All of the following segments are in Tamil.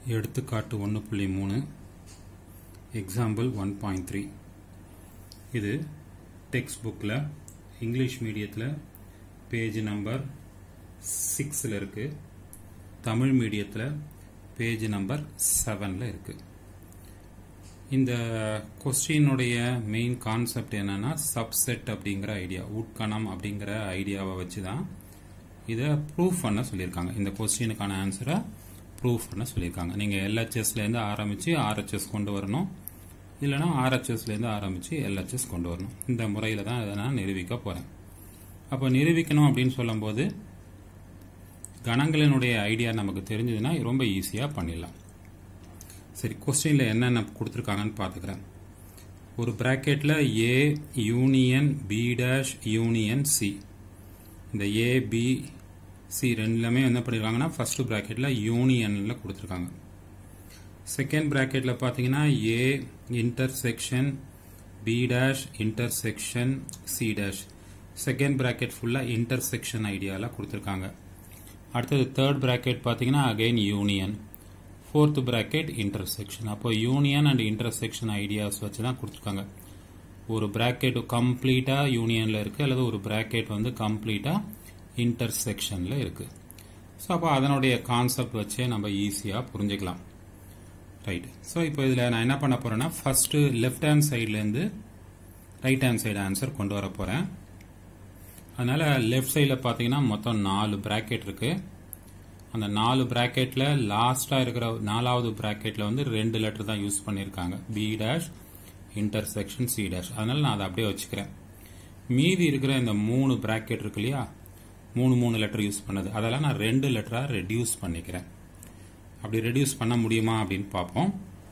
எடுத்துக்காட்டு ஒன்று புள்ளி மூணு எக்ஸாம்பிள் ஒன் பாயிண்ட் த்ரீ இது டெக்ஸ்ட் புக்கில் இங்கிலீஷ் மீடியத்தில் பேஜ் நம்பர் சிக்ஸில் இருக்குது தமிழ் மீடியத்தில் பேஜ் நம்பர் செவனில் இருக்குது இந்த கொஸ்டினுடைய மெயின் கான்செப்ட் என்னன்னா சப்செட் அப்படிங்கிற ஐடியா உட்கணம் அப்படிங்கிற ஐடியாவை வச்சு தான் இதை ப்ரூஃப் பண்ண சொல்லியிருக்காங்க இந்த கொஸ்டினுக்கான ஆன்சரை ப்ரூஃப் பண்ண சொல்லியிருக்காங்க நீங்கள் எல்ஹெச்எஸ்லேருந்து ஆரம்பித்து ஆர்ஹெச்எஸ் கொண்டு வரணும் இல்லைனா ஆர்ஹெச்எஸ்லேருந்து ஆரம்பித்து எல்ஹெச்எஸ் கொண்டு வரணும் இந்த முறையில் தான் இதை நான் நிரூபிக்க போகிறேன் அப்போ நிரூபிக்கணும் அப்படின்னு சொல்லும்போது கணங்களினுடைய ஐடியா நமக்கு தெரிஞ்சதுன்னா ரொம்ப ஈஸியாக பண்ணிடலாம் சரி கொஸ்டினில் என்னென்ன கொடுத்துருக்காங்கன்னு பார்த்துக்கிறேன் ஒரு ப்ராக்கெட்டில் A union B dash union C இந்த ஏ பி சி ரெண்டுலமே என்ன பண்ணியிருக்காங்கன்னா ஃபர்ஸ்ட் ப்ராக்கெட்டில் யூனியனில் கொடுத்துருக்காங்க செகண்ட் ப்ராக்கெட்டில் பார்த்தீங்கன்னா A intersection B dash intersection C dash second bracket ஃபுல்லாக இன்டர்செக்ஷன் ஐடியாவில் கொடுத்துருக்காங்க அடுத்தது தேர்ட் ப்ராக்கெட் பார்த்தீங்கன்னா again union fourth bracket intersection அப்போ யூனியன் அண்ட் இன்டர்செக்ஷன் ஐடியாஸ் வச்சு தான் கொடுத்துருக்காங்க ஒரு ப்ராக்கெட் கம்ப்ளீட்டாக யூனியனில் இருக்குது அல்லது ஒரு ப்ராக்கெட் வந்து கம்ப்ளீட்டாக இன்டர்செக்ஷனில் இருக்குது ஸோ அப்போ அதனுடைய கான்செப்ட் வச்சே நம்ம ஈஸியாக புரிஞ்சுக்கலாம் ரைட் ஸோ இப்போ இதில் நான் என்ன பண்ண போகிறேன்னா ஃபஸ்ட்டு லெஃப்ட் ஹேண்ட் சைட்லேருந்து ரைட் ஹேண்ட் சைடு ஆன்சர் கொண்டு வர போகிறேன் அதனால் லெஃப்ட் சைடில் பார்த்தீங்கன்னா மொத்தம் நாலு ப்ராக்கெட் இருக்குது அந்த நாலு ப்ராக்கெட்டில் லாஸ்ட்டாக இருக்கிற நாலாவது ப்ராக்கெட்டில் வந்து ரெண்டு லெட்டர் தான் யூஸ் பண்ணியிருக்காங்க B dash intersection C dash அதனால் நான் அதை அப்படியே வச்சுக்கிறேன் மீதி இருக்கிற இந்த மூணு ப்ராக்கெட் இருக்கு இல்லையா மூணு மூணு லெட்டர் யூஸ் பண்ணது அதெல்லாம் நான் ரெண்டு லெட்டராக ரெடியூஸ் பண்ணிக்கிறேன் அப்படி ரெடியூஸ் பண்ண முடியுமா அப்படின்னு பார்ப்போம்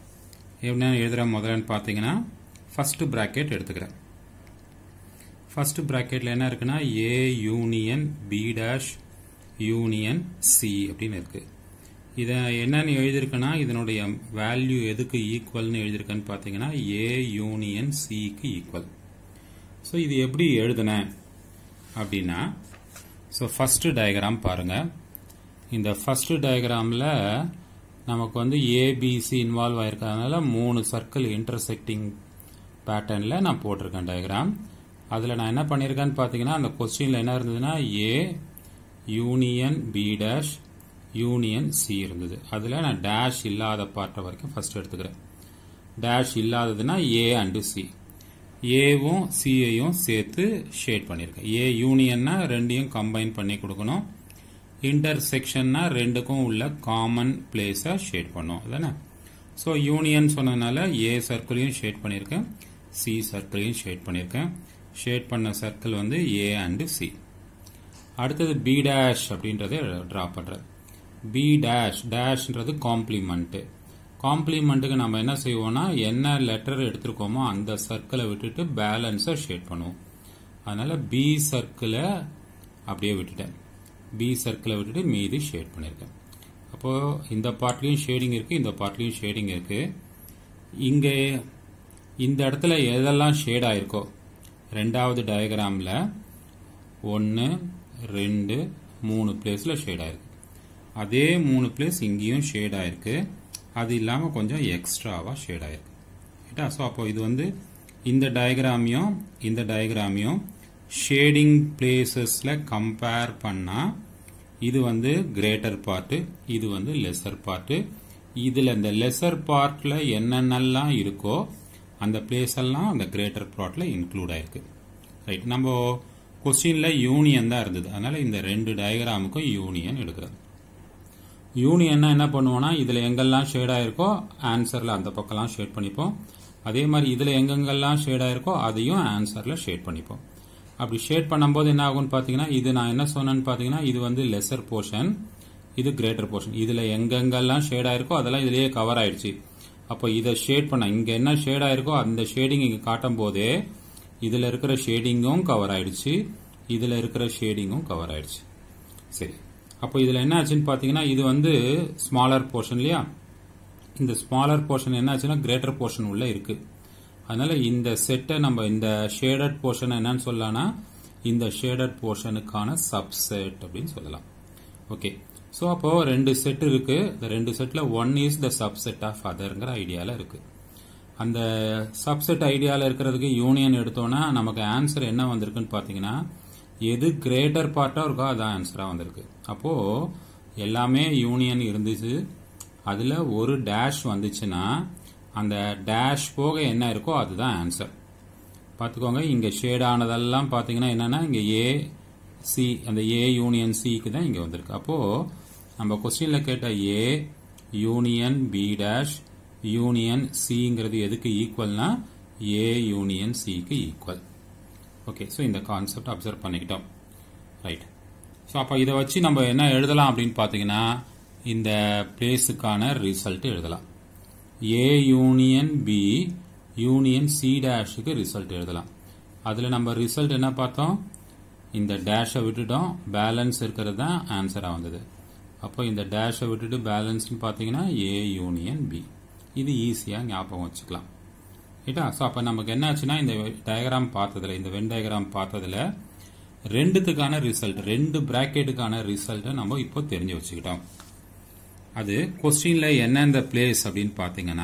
என்ன எழுதுகிற முதல்லன்னு பார்த்தீங்கன்னா ஃபஸ்ட்டு ப்ராக்கெட் எடுத்துக்கிறேன் ஃபர்ஸ்ட் ப்ராக்கெட்டில் என்ன இருக்குன்னா A union B dash union C அப்படின்னு இருக்கு இதை என்னன்னு எழுதியிருக்கேன்னா இதனுடைய வேல்யூ எதுக்கு ஈக்குவல்னு எழுதியிருக்கேன்னு பார்த்தீங்கன்னா ஏ யூனியன் சிக்கு ஈக்குவல் ஸோ இது எப்படி எழுதுனேன் அப்படின்னா ஸோ ஃபர்ஸ்ட் டயக்ராம் பாருங்க இந்த ஃபர்ஸ்ட் டயக்ராமில் நமக்கு வந்து ஏபிசி இன்வால்வ் ஆயிருக்கிறதுனால மூணு சர்க்கிள் இன்டர்செக்டிங் பேட்டர்னில் நான் போட்டிருக்கேன் டயக்ராம் அதில் நான் என்ன பண்ணியிருக்கேன்னு பார்த்தீங்கன்னா அந்த கொஸ்டினில் என்ன இருந்ததுன்னா A union B dash union C இருந்தது அதில் நான் டேஷ் இல்லாத பார்ட்டை வரைக்கும் ஃபர்ஸ்ட் எடுத்துக்கிறேன் டேஷ் இல்லாததுன்னா ஏ அண்டு சி ஏவும் சியையும் சேர்த்து ஷேட் பண்ணியிருக்கேன் ஏ யூனியன்னா ரெண்டையும் கம்பைன் பண்ணி கொடுக்கணும் இன்டர்செக்ஷன்னா ரெண்டுக்கும் உள்ள காமன் பிளேஸை ஷேட் பண்ணும் அதானே ஸோ யூனியன் சொன்னதுனால ஏ சர்க்கிளையும் ஷேட் பண்ணியிருக்கேன் சி சர்க்கிளையும் ஷேட் பண்ணியிருக்கேன் ஷேட் பண்ண சர்க்கிள் வந்து ஏ அண்டு சி அடுத்தது பி டேஷ் அப்படின்றத ட்ரா பண்ணுறேன் பி டேஷ் டேஷ்ன்றது காம்ப்ளிமெண்ட்டு காம்ப்ளிமெண்ட்டுக்கு நம்ம என்ன செய்வோம்னா என்ன லெட்டர் எடுத்திருக்கோமோ அந்த சர்க்கிளை விட்டுட்டு பேலன்ஸை ஷேட் பண்ணுவோம் அதனால பி சர்க்கிளை அப்படியே விட்டுட்டேன் பி சர்க்கிளை விட்டுட்டு மீதி ஷேட் பண்ணியிருக்கேன் அப்போ இந்த பார்ட்லயும் ஷேடிங் இருக்கு இந்த பார்ட்லயும் ஷேடிங் இருக்கு இங்கே இந்த இடத்துல எதெல்லாம் ஷேட் ஆயிருக்கோ ரெண்டாவது டயக்ராமில் ஒன்று ரெண்டு மூணு பிளேஸில் ஷேட் ஆயிருக்கு அதே மூணு பிளேஸ் இங்கேயும் ஷேட் ஆயிருக்கு அது இல்லாமல் கொஞ்சம் எக்ஸ்ட்ராவாக ஷேட் ஆயிருக்கு ரைட்டா ஸோ அப்போ இது வந்து இந்த டயக்ராமையும் இந்த டயக்ராமையும் ஷேடிங் பிளேசஸில் கம்பேர் பண்ணால் இது வந்து கிரேட்டர் பார்ட்டு இது வந்து லெசர் பார்ட்டு இதில் இந்த லெசர் பார்ட்டில் என்னென்னலாம் இருக்கோ அந்த பிளேஸ் எல்லாம் அந்த கிரேட்டர் ப்ளாட்டில் இன்க்ளூட் ஆயிருக்கு ரைட் நம்ம கொஸ்டினில் யூனியன் தான் இருந்தது அதனால இந்த ரெண்டு டயக்ராமுக்கும் யூனியன் எடுக்கிறது யூனியன்னா என்ன பண்ணுவோம்னா இதில் எங்கெல்லாம் ஷேட் ஆயிருக்கோ ஆன்சரில் அந்த பக்கம்லாம் ஷேட் பண்ணிப்போம் அதே மாதிரி இதில் எங்கெங்கெல்லாம் ஷேட் ஆயிருக்கோ அதையும் ஆன்சரில் ஷேட் பண்ணிப்போம் அப்படி ஷேட் பண்ணும்போது என்ன ஆகும்னு பார்த்தீங்கன்னா இது நான் என்ன சொன்னேன்னு பார்த்தீங்கன்னா இது வந்து லெசர் போர்ஷன் இது கிரேட்டர் போர்ஷன் இதில் எங்கெங்கெல்லாம் ஷேட் ஆயிருக்கோ அதெல்லாம் இதுலேயே கவர் ஆயிடுச்சு அப்போ இதை ஷேட் பண்ண இங்கே என்ன ஷேட் ஆயிருக்கோ அந்த ஷேடிங் இங்கே காட்டும் போதே இதில் இருக்கிற ஷேடிங்கும் கவர் ஆயிடுச்சு இதில் இருக்கிற ஷேடிங்கும் கவர் ஆயிடுச்சு சரி அப்போ இதில் என்ன ஆச்சுன்னு பார்த்தீங்கன்னா இது வந்து ஸ்மாலர் போர்ஷன் இல்லையா இந்த ஸ்மாலர் போர்ஷன் என்ன ஆச்சுன்னா கிரேட்டர் போர்ஷன் உள்ள இருக்கு அதனால இந்த செட்டை நம்ம இந்த ஷேடட் போர்ஷன் என்னன்னு சொல்லலாம்னா இந்த ஷேடட் போர்ஷனுக்கான சப்செட் அப்படின்னு சொல்லலாம் ஓகே ஸோ அப்போ ரெண்டு செட் இருக்கு இந்த ரெண்டு செட்ல one is the subset of அதர்ங்கிற ஐடியால இருக்கு அந்த சப்செட் ஐடியால இருக்கிறதுக்கு யூனியன் எடுத்தோம்னா நமக்கு ஆன்சர் என்ன வந்திருக்குன்னு பாத்தீங்கன்னா எது கிரேட்டர் பார்ட்டா இருக்கோ அதான் ஆன்சரா வந்திருக்கு அப்போ எல்லாமே யூனியன் இருந்துச்சு அதுல ஒரு டேஷ் வந்துச்சுன்னா அந்த டேஷ் போக என்ன இருக்கோ அதுதான் ஆன்சர் பார்த்துக்கோங்க இங்க ஷேட் ஆனதெல்லாம் பாத்தீங்கன்னா என்னன்னா இங்க ஏ சி அந்த ஏ யூனியன் சிக்கு தான் இங்க வந்திருக்கு அப்போ நம்ம கொஸ்டின்ல கேட்ட A union B dash union சிங்கிறது எதுக்கு ஈக்குவல்னா ஏ யூனியன் சிக்கு ஈக்குவல் ஓகே ஸோ இந்த கான்செப்ட் அப்சர்வ் பண்ணிக்கிட்டோம் ரைட் ஸோ அப்போ இதை வச்சு நம்ம என்ன எழுதலாம் அப்படின்னு பார்த்தீங்கன்னா இந்த பிளேஸுக்கான ரிசல்ட் எழுதலாம் A union B union C டேஷுக்கு ரிசல்ட் எழுதலாம் அதில் நம்ம ரிசல்ட் என்ன பார்த்தோம் இந்த டேஷை விட்டுட்டோம் பேலன்ஸ் இருக்கிறது தான் ஆன்சராக வந்தது அப்போ இந்த டேஷை விட்டுட்டு பேலன்ஸ்னு பார்த்தீங்கன்னா ஏ யூனியன் பி இது ஈஸியாக ஞாபகம் வச்சுக்கலாம் ரைட்டா ஸோ அப்போ நமக்கு என்ன ஆச்சுன்னா இந்த டயக்ராம் பார்த்ததுல இந்த வென் டயக்ராம் பார்த்ததுல ரெண்டுத்துக்கான ரிசல்ட் ரெண்டு பிராக்கெட்டுக்கான ரிசல்ட்டை நம்ம இப்போ தெரிஞ்சு வச்சுக்கிட்டோம் அது கொஸ்டின்ல என்ன இந்த பிளேஸ் அப்படின்னு பார்த்தீங்கன்னா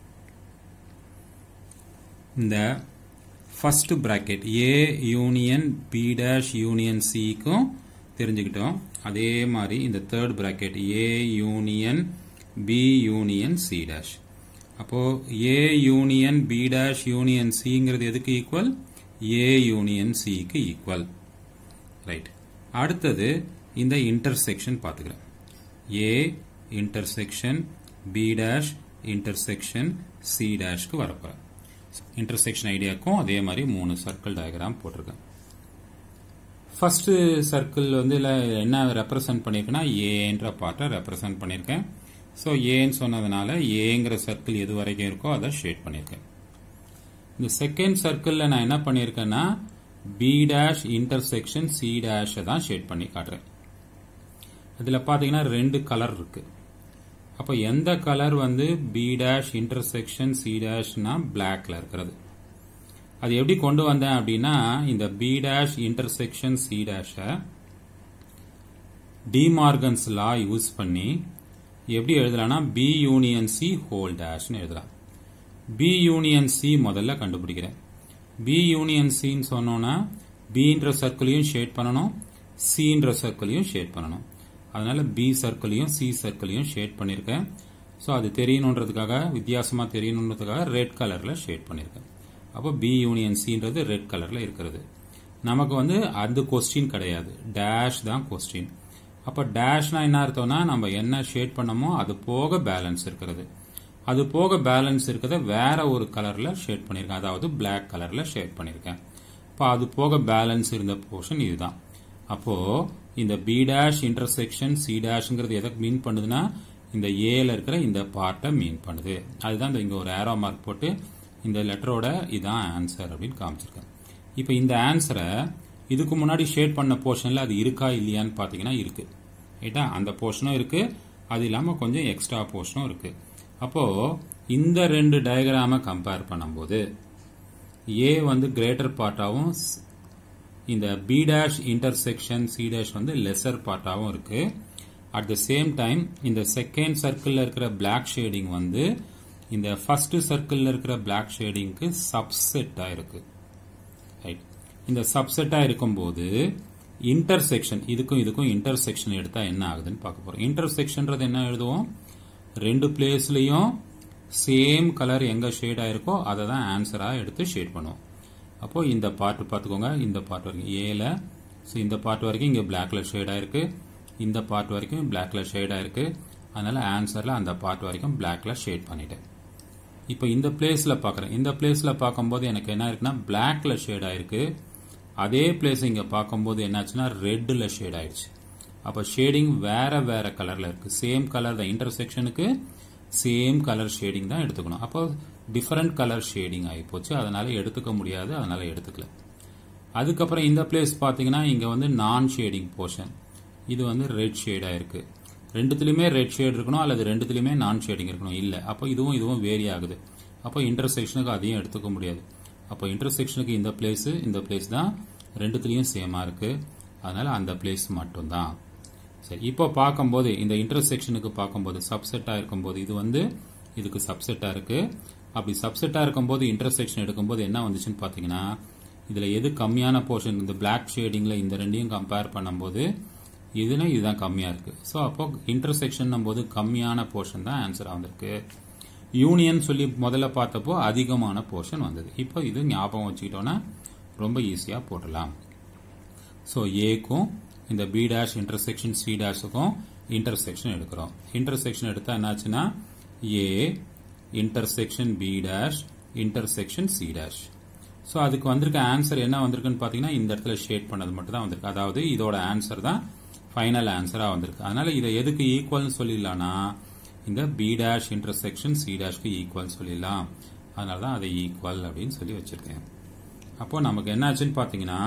இந்த first bracket A union B dash union சிக்கும் தெரிஞ்சுக்கிட்டோம் அதே மாதிரி இந்த third bracket A union B union C dash அப்போ A union B dash union சிங்கிறது எதுக்கு ஈக்குவல் ஏ யூனியன் சிக்கு ஈக்குவல் ரைட் அடுத்தது இந்த இன்டர்செக்ஷன் பார்த்துக்கிறேன் A intersection B dash intersection C டேஷ்க்கு வரப்போறேன் இன்டர்செக்ஷன் ஐடியாக்கும் அதே மாதிரி மூணு சர்க்கிள் டயக்ராம் போட்டிருக்கேன் ஃபர்ஸ்ட் சர்க்கிள் வந்து இல்ல என்ன ரெப்ரசன்ட் பண்ணிருக்கேன்னா ஏன்ற பார்ட்டை ரெப்ரசன்ட் பண்ணிருக்கேன் ஸோ ஏன்னு சொன்னதுனால ஏங்கிற சர்க்கிள் எது வரைக்கும் இருக்கோ அதை ஷேட் பண்ணியிருக்கேன் இந்த செகண்ட் சர்க்கிளில் நான் என்ன பண்ணியிருக்கேன்னா பி டேஷ் இன்டர்செக்ஷன் சி டேஷை தான் ஷேட் பண்ணி காட்டுறேன் இதில் பார்த்தீங்கன்னா ரெண்டு கலர் இருக்கு அப்போ எந்த கலர் வந்து பி டேஷ் இன்டர்செக்ஷன் சி டேஷ்னா பிளாக்ல இருக்கிறது அது எப்படி கொண்டு வந்தேன் அப்படின்னா இந்த பி டேஷ் இன்டர்செக்ஷன் சி டேஷை டிமார்கன்ஸ் லா யூஸ் பண்ணி எப்படி எழுதலாம்னா பி யூனியன் சி ஹோல் டேஷ்னு எழுதலாம் பி யூனியன் சி முதல்ல கண்டுபிடிக்கிறேன் பி யூனியன் சின்னு சொன்னோன்னா பின்ற சர்க்கிளையும் ஷேட் பண்ணணும் சின்ற சர்க்கிளையும் ஷேட் பண்ணணும் அதனால பி சர்க்கிளையும் சி சர்க்கிளையும் ஷேட் பண்ணியிருக்கேன் ஸோ அது தெரியணுன்றதுக்காக வித்தியாசமா தெரியணுன்றதுக்காக ரெட் கலர்ல ஷேட் பண்ணியிருக்கேன் அப்போ பி யூனியன் சின்றது ரெட் கலர்ல இருக்கிறது நமக்கு வந்து அது கொஸ்டின் கிடையாது டேஷ் தான் கொஸ்டின் அப்போ டேஷ்னா என்ன அர்த்தம்னா நம்ம என்ன ஷேட் பண்ணமோ அது போக பேலன்ஸ் இருக்கிறது அது போக பேலன்ஸ் இருக்கிறத வேற ஒரு கலர்ல ஷேட் பண்ணியிருக்கேன் அதாவது பிளாக் கலர்ல ஷேட் பண்ணியிருக்கேன் இப்போ அது போக பேலன்ஸ் இருந்த போர்ஷன் இதுதான் அப்போ இந்த பி டேஷ் இன்டர்செக்ஷன் சி டேஷ்ங்கிறது எதை மீன் பண்ணுதுன்னா இந்த ஏல இருக்கிற இந்த பார்ட்டை மீன் பண்ணுது அதுதான் இந்த இங்க ஒரு ஏரோ மார்க் போட்டு இந்த லெட்டரோட இதான் ஆன்சர் அப்படின்னு காமிச்சிருக்கேன் இப்போ இந்த ஆன்சரை இதுக்கு முன்னாடி ஷேட் பண்ண போர்ஷன்ல அது இருக்கா இல்லையான்னு பாத்தீங்கன்னா இருக்கு ரைட்டா அந்த போர்ஷனும் இருக்கு அது இல்லாம கொஞ்சம் எக்ஸ்ட்ரா போர்ஷனும் இருக்கு அப்போ இந்த ரெண்டு டயக்ராம கம்பேர் பண்ணும்போது ஏ வந்து கிரேட்டர் பார்ட்டாவும் இந்த B dash intersection C dash வந்து லெசர் பார்ட்டாவும் இருக்கு அட் த சேம் டைம் இந்த செகண்ட் சர்க்கிள்ல இருக்கிற பிளாக் ஷேடிங் வந்து இந்த ஃபர்ஸ்ட் சர்க்கிள்ல இருக்கிற பிளாக் ஷேடிங்க்கு சப்செட்டா இருக்கு ரைட் இந்த சப்செட்டா இருக்கும்போது இன்டர்செக்ஷன் இதுக்கும் இதுக்கும் இன்டர்செக்ஷன் எடுத்தா என்ன ஆகுதுன்னு பார்க்க போறோம் இன்டர்செக்ஷன்றது என்ன எழுதுவோம் ரெண்டு பிளேஸ்லயும் சேம் கலர் எங்க ஷேட் ஆயிருக்கோ அதை தான் ஆன்சரா எடுத்து ஷேட் பண்ணுவோம் அப்போ இந்த பார்ட் பார்த்துக்கோங்க இந்த பார்ட் வரைக்கும் ஏல ஸோ இந்த பார்ட் வரைக்கும் இங்க பிளாக்ல ஷேட் ஆயிருக்கு இந்த பார்ட் வரைக்கும் பிளாக்ல ஷேட் ஆயிருக்கு அதனால ஆன்சர்ல அந்த பார்ட் வரைக்கும் பிளாக்ல ஷேட் பண்ணிட்டேன் இப்போ இந்த பிளேஸ்ல பார்க்குறேன் இந்த பிளேஸ்ல பார்க்கும்போது எனக்கு என்ன இருக்குன்னா பிளாக்ல ஷேட் ஆயிருக்கு அதே பிளேஸ் இங்க பார்க்கும்போது என்னாச்சுன்னா ரெட்ல ஷேட் ஆயிடுச்சு அப்போ ஷேடிங் வேற வேற கலர்ல இருக்கு சேம் கலர் தான் இன்டர்செக்ஷனுக்கு சேம் கலர் ஷேடிங் தான் எடுத்துக்கணும் அப்போ டிஃபரெண்ட் கலர் ஷேடிங் ஆகி போச்சு அதனால எடுத்துக்க முடியாது அதனால எடுத்துக்கல அதுக்கப்புறம் இந்த பிளேஸ் பாத்தீங்கன்னா இங்க வந்து நான் ஷேடிங் போர்ஷன் இது வந்து ரெட் ஷேடா இருக்கு ரெண்டுத்துலயுமே ரெட் ஷேட் இருக்கணும் அல்லது ரெண்டுத்துலயுமே நான் ஷேடிங் இருக்கணும் இல்ல அப்போ இதுவும் இதுவும் வேரி ஆகுது அப்போ இன்டர்செக்ஷனுக்கு அதையும் எடுத்துக்க முடியாது அப்போ இன்டர்செக்ஷனுக்கு இந்த பிளேஸ் இந்த பிளேஸ் தான் ரெண்டுத்துலயும் சேமா இருக்கு அதனால அந்த பிளேஸ் மட்டும்தான் சரி இப்போ பார்க்கும்போது இந்த இன்டர்செக்ஷனுக்கு பார்க்கும்போது சப்செட்டா இருக்கும்போது இது வந்து இதுக்கு சப்செட்டா இருக்கு அப்படி சப்செட்டா இருக்கும்போது இன்டர்செக்ஷன் எடுக்கும்போது என்ன வந்துச்சுன்னு பாத்தீங்கன்னா இதுல எது கம்மியான போர்ஷன் இந்த பிளாக் ஷேடிங்ல இந்த ரெண்டையும் கம்பேர் பண்ணும்போது இதுனா இதுதான் கம்மியா இருக்கு ஸோ அப்போ இன்டர்செக்ஷன் போது கம்மியான போர்ஷன் தான் ஆன்சரா வந்திருக்கு யூனியன் சொல்லி முதல்ல பார்த்தப்போ அதிகமான போர்ஷன் வந்தது இப்போ இது ஞாபகம் வச்சுக்கிட்டோம்னா ரொம்ப ஈஸியா போடலாம் ஸோ ஏக்கும் இந்த பி டேஷ் இன்டர்செக்ஷன் சி டேஷுக்கும் இன்டர்செக்ஷன் எடுக்கிறோம் இன்டர்செக்ஷன் எடுத்தா என்னாச்சுன்னா A intersection B dash intersection C dash so அதுக்கு வந்திருக்க ஆன்சர் என்ன வந்திருக்குன்னு பார்த்தீங்கன்னா இந்த இடத்துல ஷேட் பண்ணது மட்டும் தான் வந்திருக்கு அதாவது இதோட ஆன்சர் தான் ஃபைனல் ஆன்சராக வந்திருக்கு அதனால இதை எதுக்கு ஈக்குவல்னு சொல்லிடலாம்னா இந்த பி டேஷ் இன்டர்செக்ஷன் சி டேஷ்க்கு ஈக்குவல் சொல்லிடலாம் அதனால தான் அதை ஈக்குவல் அப்படின்னு சொல்லி வச்சிருக்கேன் அப்போ நமக்கு என்னாச்சுன்னு பார்த்தீங்கன்னா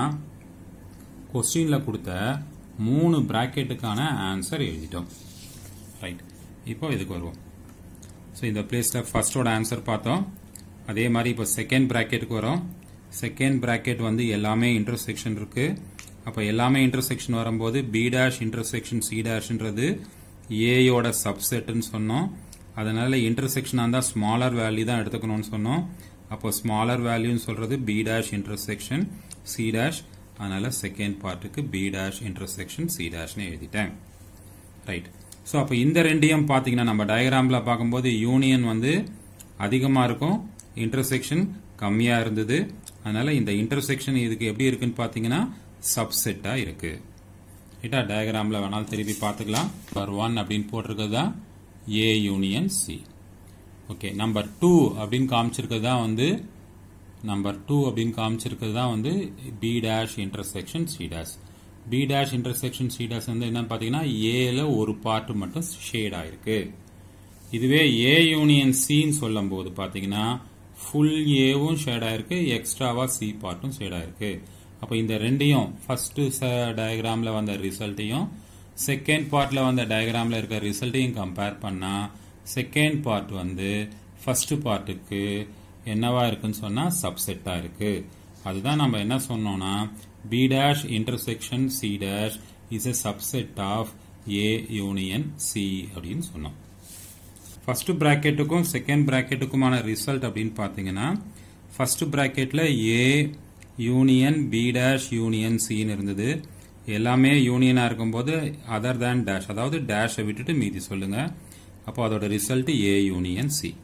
கொஸ்டின்ல கொடுத்த மூணு பிராக்கெட்டுக்கான ஆன்சர் எழுதிட்டோம் ரைட் இப்போ இதுக்கு வருவோம் ஸோ இந்த பிளேஸில் ஃபர்ஸ்டோட ஆன்சர் பார்த்தோம் அதே மாதிரி இப்போ செகண்ட் பிராக்கெட்டுக்கு வரோம் செகண்ட் பிராக்கெட் வந்து எல்லாமே இன்டர்செக்ஷன் இருக்கு அப்போ எல்லாமே இன்டர்செக்ஷன் வரும்போது பி டேஷ் இன்டர்செக்ஷன் சி டேஷ்ன்றது ஏயோட சப்செட்னு சொன்னோம் அதனால இன்டர்செக்ஷனாக இருந்தால் ஸ்மாலர் வேல்யூ தான் எடுத்துக்கணும்னு சொன்னோம் அப்போ ஸ்மாலர் வேல்யூன்னு சொல்றது B dash intersection C dash அதனால செகண்ட் பார்ட்டுக்கு பி டேஷ் இன்டர்செக்ஷன் சி டேஷ்னு எழுதிட்டேன் ரைட் ஸோ அப்போ இந்த ரெண்டையும் பார்த்தீங்கன்னா நம்ம டயக்ராம்ல பார்க்கும்போது யூனியன் வந்து அதிகமாக இருக்கும் இன்டர்செக்ஷன் கம்மியாக இருந்தது அதனால இந்த இன்டர்செக்ஷன் இதுக்கு எப்படி இருக்குன்னு பார்த்தீங்கன்னா சப்செட்டா இருக்கு ரைட்டா டயக்ராம்ல வேணாலும் திருப்பி பார்த்துக்கலாம் நம்பர் ஒன் அப்படின்னு போட்டிருக்கிறது தான் A union C okay number two அப்படின்னு காமிச்சிருக்கிறது தான் வந்து நம்பர் டூ அப்படின்னு காமிச்சிருக்கிறது தான் வந்து B dash intersection C dash B dash intersection C dash வந்து என்னன்னு பார்த்தீங்கன்னா ஏல ஒரு பார்ட் மட்டும் ஷேட் ஆயிருக்கு இதுவே ஏ யூனியன் சின்னு சொல்லும் போது பார்த்தீங்கன்னா ஃபுல் ஏவும் ஷேட் ஆயிருக்கு எக்ஸ்ட்ராவா சி பார்ட்டும் ஷேட் ஆயிருக்கு அப்போ இந்த ரெண்டையும் ஃபர்ஸ்ட் டயக்ராம்ல வந்த ரிசல்ட்டையும் செகண்ட் பார்ட்ல வந்த டயக்ராம்ல இருக்க ரிசல்ட்டையும் கம்பேர் பண்ணா செகண்ட் பார்ட் வந்து ஃபர்ஸ்ட் பார்ட்டுக்கு என்னவா இருக்குன்னு சொன்னா சப்செட்டா இருக்கு அதுதான் நம்ம என்ன சொன்னோம்னா B dash intersection C dash is a subset of A union C அப்படின்னு சொன்னோம் ஃபர்ஸ்ட் பிராக்கெட்டுக்கும் செகண்ட் பிராக்கெட்டுக்குமான ரிசல்ட் அப்படின்னு பார்த்தீங்கன்னா ஃபர்ஸ்ட் பிராக்கெட்ல A union B dash union சின்னு இருந்தது எல்லாமே யூனியனா இருக்கும்போது அதர் தேன் டேஷ் அதாவது டேஷை விட்டுட்டு மீதி சொல்லுங்க அப்போ அதோட ரிசல்ட் ஏ யூனியன் சி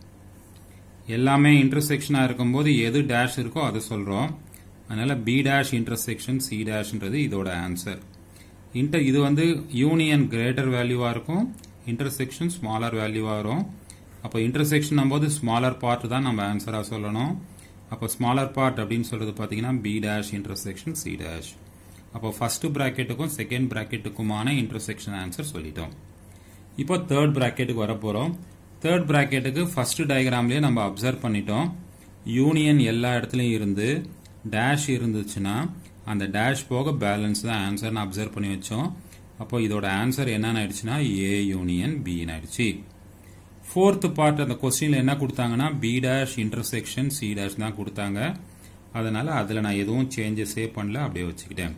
எல்லாமே இன்டர்செக்ஷனா இருக்கும்போது எது டேஷ் இருக்கோ அதை சொல்றோம் அதனால பி டேஷ் இன்டர்செக்ஷன் சி டேஷ்ன்றது இதோட ஆன்சர் இன்டர் இது வந்து யூனியன் கிரேட்டர் வேல்யூவா இருக்கும் இன்டர்செக்ஷன் ஸ்மாலர் வேல்யூவா வரும் அப்போ இன்டர்செக்ஷன் போது ஸ்மாலர் பார்ட் தான் நம்ம ஆன்சரா சொல்லணும் அப்போ ஸ்மாலர் பார்ட் அப்படின்னு சொல்றது பாத்தீங்கன்னா B dash intersection C dash அப்போ ஃபர்ஸ்ட் பிராக்கெட்டுக்கும் செகண்ட் பிராக்கெட்டுக்குமான இன்டர்செக்ஷன் ஆன்சர் சொல்லிட்டோம் இப்போ தேர்ட் பிராக்கெட்டுக்கு வர போறோம் தேர்ட் பிராக்கெட்டுக்கு ஃபர்ஸ்ட் டயக்ராம்லயே நம்ம அப்சர்வ் பண்ணிட்டோம் யூனியன் எல்லா இடத்துலயும் இருந்து டேஷ் இருந்துச்சுன்னா அந்த டேஷ் போக பேலன்ஸ் தான் ஆன்சர்னு அப்சர்வ் பண்ணி வச்சோம் அப்போ இதோட ஆன்சர் என்னன்னு ஆயிடுச்சுன்னா ஏ யூனியன் பின்னு ஆயிடுச்சு ஃபோர்த் பார்ட் அந்த கொஸ்டின்ல என்ன கொடுத்தாங்கன்னா B dash intersection C dash தான் கொடுத்தாங்க அதனால அதுல நான் எதுவும் சேஞ்சஸே பண்ணல அப்படியே வச்சுக்கிட்டேன்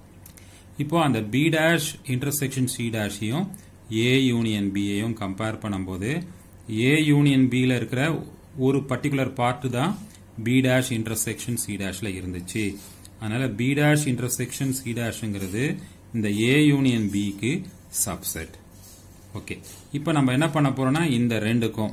இப்போ அந்த பி டேஷ் இன்டர்செக்ஷன் சி டேஷையும் ஏ யூனியன் பியையும் கம்பேர் பண்ணும்போது ஏ யூனியன் பியில் இருக்கிற ஒரு பர்டிகுலர் பார்ட் தான் பி டேஷ் இன்டர்செக்ஷன் சி டேஷ்ல இருந்துச்சு அதனால பி டேஷ் இன்டர்செக்ஷன் சி டேஷ்ங்கிறது இந்த ஏ யூனியன் பிக்கு சப்செட் ஓகே இப்போ நம்ம என்ன பண்ண போறோம்னா இந்த ரெண்டுக்கும்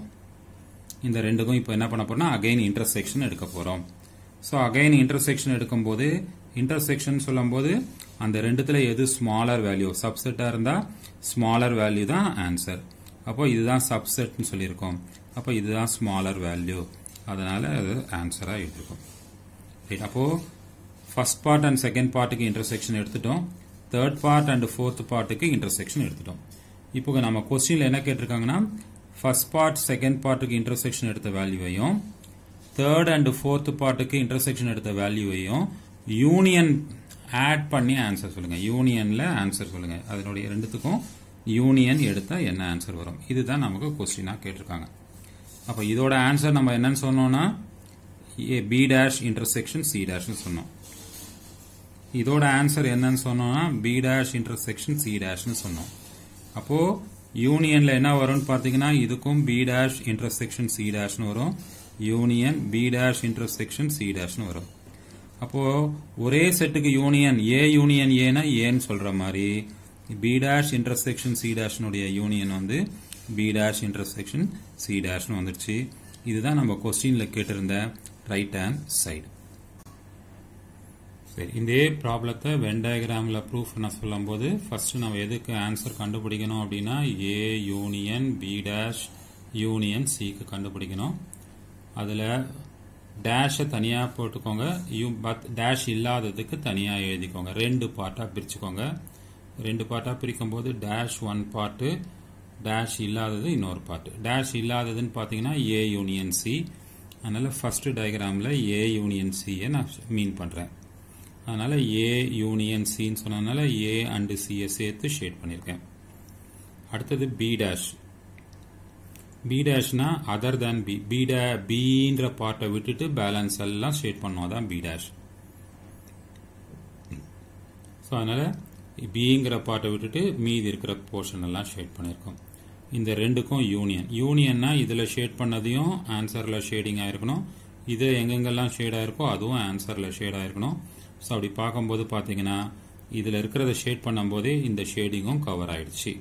இந்த ரெண்டுக்கும் இப்போ என்ன பண்ண போறோம்னா அகைன் இன்டர்செக்ஷன் எடுக்க போறோம் ஸோ அகைன் இன்டர்செக்ஷன் எடுக்கும்போது இன்டர்செக்ஷன் சொல்லும்போது அந்த ரெண்டுத்துல எது ஸ்மாலர் வேல்யூ சப்செட்டா இருந்தா ஸ்மாலர் வேல்யூ தான் ஆன்சர் அப்போ இதுதான் சப்செட்னு சொல்லியிருக்கோம் அப்போ இதுதான் ஸ்மாலர் வேல்யூ அதனால அது ஆன்சரா எடுத்துருக்கோம் ரைட் அப்போ ஃபர்ஸ்ட் பார்ட் அண்ட் செகண்ட் பார்ட்டுக்கு இன்டர்செக்ஷன் எடுத்துட்டோம் தேர்ட் பார்ட் அண்ட் ஃபோர்த் பார்ட்டுக்கு இன்டர்செக்ஷன் எடுத்துட்டோம் இப்போ நம்ம கொஸ்டின்ல என்ன கேட்டிருக்காங்கன்னா ஃபர்ஸ்ட் பார்ட் செகண்ட் பார்ட்டுக்கு இன்டர்செக்ஷன் எடுத்த வேல்யூவையும் தேர்ட் அண்ட் ஃபோர்த் பார்ட்டுக்கு இன்டர்செக்ஷன் எடுத்த வேல்யூவையும் யூனியன் ஆட் பண்ணி ஆன்சர் சொல்லுங்க யூனியன்ல ஆன்சர் சொல்லுங்க அதனுடைய ரெண்டுத்துக்கும் யூனியன் எடுத்தா என்ன ஆன்சர் வரும் இதுதான் நமக்கு கொஸ்டினா கேட்டிருக்காங்க அப்ப இதோட ஆன்சர் நம்ம என்னன்னு சொன்னோம்னா பி டேஷ் இன்டர்செக்ஷன் சி டேஷ்னு சொன்னோம் இதோட ஆன்சர் என்னன்னு சொன்னோம்னா பி டேஷ் இன்டர்செக்ஷன் சி டேஷ்னு சொன்னோம் அப்போ யூனியன்ல என்ன வரும்னு பார்த்தீங்கன்னா இதுக்கும் பி டேஷ் இன்டர்செக்ஷன் சி டேஷ்னு வரும் union B dash intersection C டேஷ்னு வரும் அப்போ ஒரே செட்டுக்கு யூனியன் ஏ யூனியன் ஏனா ஏன்னு சொல்ற மாதிரி பி டேஷ் இன்டர்செக்ஷன் சி டேஷ்னுடைய யூனியன் வந்து பி டேஷ் இன்டர்செக்ஷன் சி டேஷ்னு வந்துருச்சு இதுதான் நம்ம கொஸ்டின்ல கேட்டிருந்த ரைட் ஹேண்ட் சைடு சரி இதே ப்ராப்ளத்தை வென் டயக்ராம்ல ப்ரூஃப் பண்ண சொல்லும்போது ஃபர்ஸ்ட் நம்ம எதுக்கு ஆன்சர் கண்டுபிடிக்கணும் அப்படின்னா A union B dash union சிக்கு கண்டுபிடிக்கணும் அதில் டேஷை தனியாக போட்டுக்கோங்க யூ பத் டேஷ் இல்லாததுக்கு தனியாக எழுதிக்கோங்க ரெண்டு பார்ட்டாக பிரிச்சுக்கோங்க ரெண்டு பார்ட்டாக பிரிக்கும் போது டேஷ் ஒன் பார்ட்டு டேஷ் இல்லாதது இன்னொரு பார்ட்டு டேஷ் இல்லாததுன்னு பார்த்தீங்கன்னா ஏ யூனியன் சி அதனால் ஃபர்ஸ்ட் டயக்ராமில் ஏ யூனியன் சியை நான் மீன் பண்ணுறேன் அதனால் ஏ யூனியன் சின்னு சொன்னதுனால ஏ அண்டு சியை சேர்த்து ஷேட் பண்ணியிருக்கேன் அடுத்தது பி டேஷ் பி டேஷ்னா அதர் தேன் பி பி டே பின்ற பார்ட்டை விட்டுட்டு பேலன்ஸ் எல்லாம் ஷேட் பண்ணுவோம் அதான் பி டேஷ் ஸோ அதனால் பிங்கிற பார்ட்டை விட்டுட்டு மீதி இருக்கிற போர்ஷன் எல்லாம் ஷேட் பண்ணியிருக்கோம் இந்த ரெண்டுக்கும் யூனியன் யூனியன்னா இதில் ஷேட் பண்ணதையும் ஆன்சரில் ஷேடிங் ஆயிருக்கணும் இது எங்கெங்கெல்லாம் ஷேட் ஆயிருக்கோ அதுவும் ஆன்சரில் ஷேட் ஆயிருக்கணும் ஸோ அப்படி பார்க்கும்போது பார்த்தீங்கன்னா இதில் இருக்கிறத ஷேட் பண்ணும்போதே இந்த ஷேடிங்கும் கவர் ஆயிடுச்சு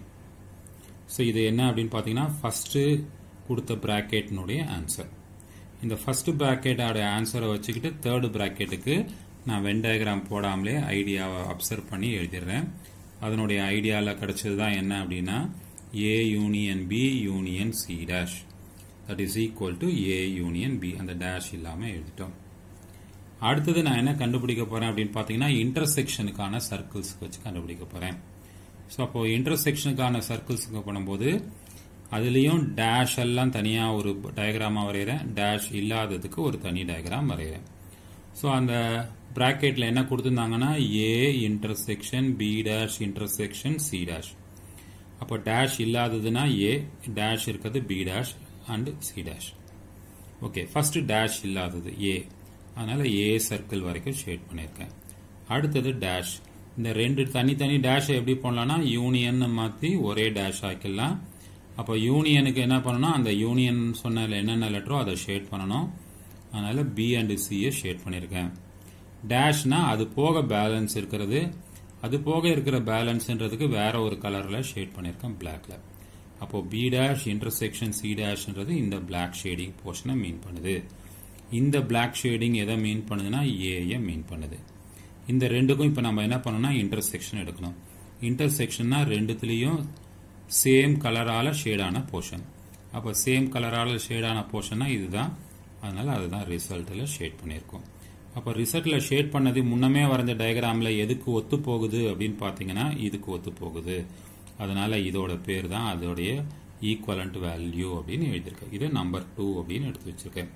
ஸோ இது என்ன அப்படின்னு பார்த்தீங்கன்னா ஃபஸ்ட்டு கொடுத்த ப்ராக்கெட்னுடைய ஆன்சர் இந்த ஃபர்ஸ்ட் ப்ராக்கெட்டோட ஆன்சரை வச்சுக்கிட்டு தேர்டு ப்ராக்கெட்டுக்கு நான் வென் டயக்ராம் போடாமலே ஐடியாவை அப்சர்வ் பண்ணி எழுதிடுறேன் அதனுடைய ஐடியாவில் கிடைச்சது தான் என்ன அப்படின்னா A union B union C dash that is equal to A union B அந்த டேஷ் இல்லாமல் எழுதிட்டோம் அடுத்தது நான் என்ன கண்டுபிடிக்க போறேன் அப்படின்னு பார்த்தீங்கன்னா இன்டர்செக்ஷனுக்கான சர்க்கிள்ஸ் வச்சு கண்டுபிடிக்க போறேன் ஸோ அப்போ இன்டர்செக்ஷனுக்கான சர்க்கிள்ஸுக்கு பண்ணும்போது அதுலேயும் டேஷ் எல்லாம் தனியாக ஒரு டயக்ராமாக வரைகிறேன் டேஷ் இல்லாததுக்கு ஒரு தனி டயக்ராம் வரைகிறேன் ஸோ அந்த ப்ராக்கெட்டில் என்ன கொடுத்துருந்தாங்கன்னா A intersection B dash intersection C dash அப்போ டேஷ் இல்லாததுன்னா ஏ டேஷ் இருக்கிறது B dash and C dash okay first dash இல்லாதது ஏ அதனால ஏ சர்க்கிள் வரைக்கும் ஷேட் பண்ணியிருக்கேன் அடுத்தது டேஷ் இந்த ரெண்டு தனித்தனி டேஷை எப்படி பண்ணலாம்னா யூனியன் மாற்றி ஒரே டேஷ் ஆக்கிடலாம் அப்போ யூனியனுக்கு என்ன பண்ணணும் அந்த யூனியன் சொன்ன என்னென்ன லெட்டரோ அதை ஷேட் பண்ணணும் அதனால பி அண்ட் சியை ஷேட் பண்ணியிருக்கேன் டேஷ்னா அது போக பேலன்ஸ் இருக்கிறது அது போக இருக்கிற பேலன்ஸ்ன்றதுக்கு வேற ஒரு கலரில் ஷேட் பண்ணியிருக்கேன் பிளாக்ல அப்போ பி டேஷ் இன்டர்செக்ஷன் சி டேஷ்ன்றது இந்த பிளாக் ஷேடிங் போர்ஷனை மீன் பண்ணுது இந்த பிளாக் ஷேடிங் எதை மீன் பண்ணுதுன்னா ஏயை மீன் பண்ணுது இந்த ரெண்டுக்கும் இப்போ நம்ம என்ன பண்ணணும்னா இன்டர்செக்ஷன் எடுக்கணும் இன்டர்செக்ஷன்னா ரெண்டுத்துலேயும் சேம் கலரால ஷேடான போர்ஷன் அப்போ சேம் கலரால ஷேடான போர்ஷன்னா இதுதான் அதனால அதுதான் ரிசல்ட்டில் ஷேட் பண்ணியிருக்கோம் அப்போ ரிசல்ட்டில் ஷேட் பண்ணது முன்னமே வரைஞ்ச டயக்ராமில் எதுக்கு ஒத்து போகுது அப்படின்னு பார்த்தீங்கன்னா இதுக்கு ஒத்து போகுது அதனால இதோட பேர் தான் அதோடைய ஈக்குவலண்ட் வேல்யூ அப்படின்னு எழுதியிருக்கேன் இது நம்பர் டூ அப்படின்னு எடுத்து வச்சிருக்கேன்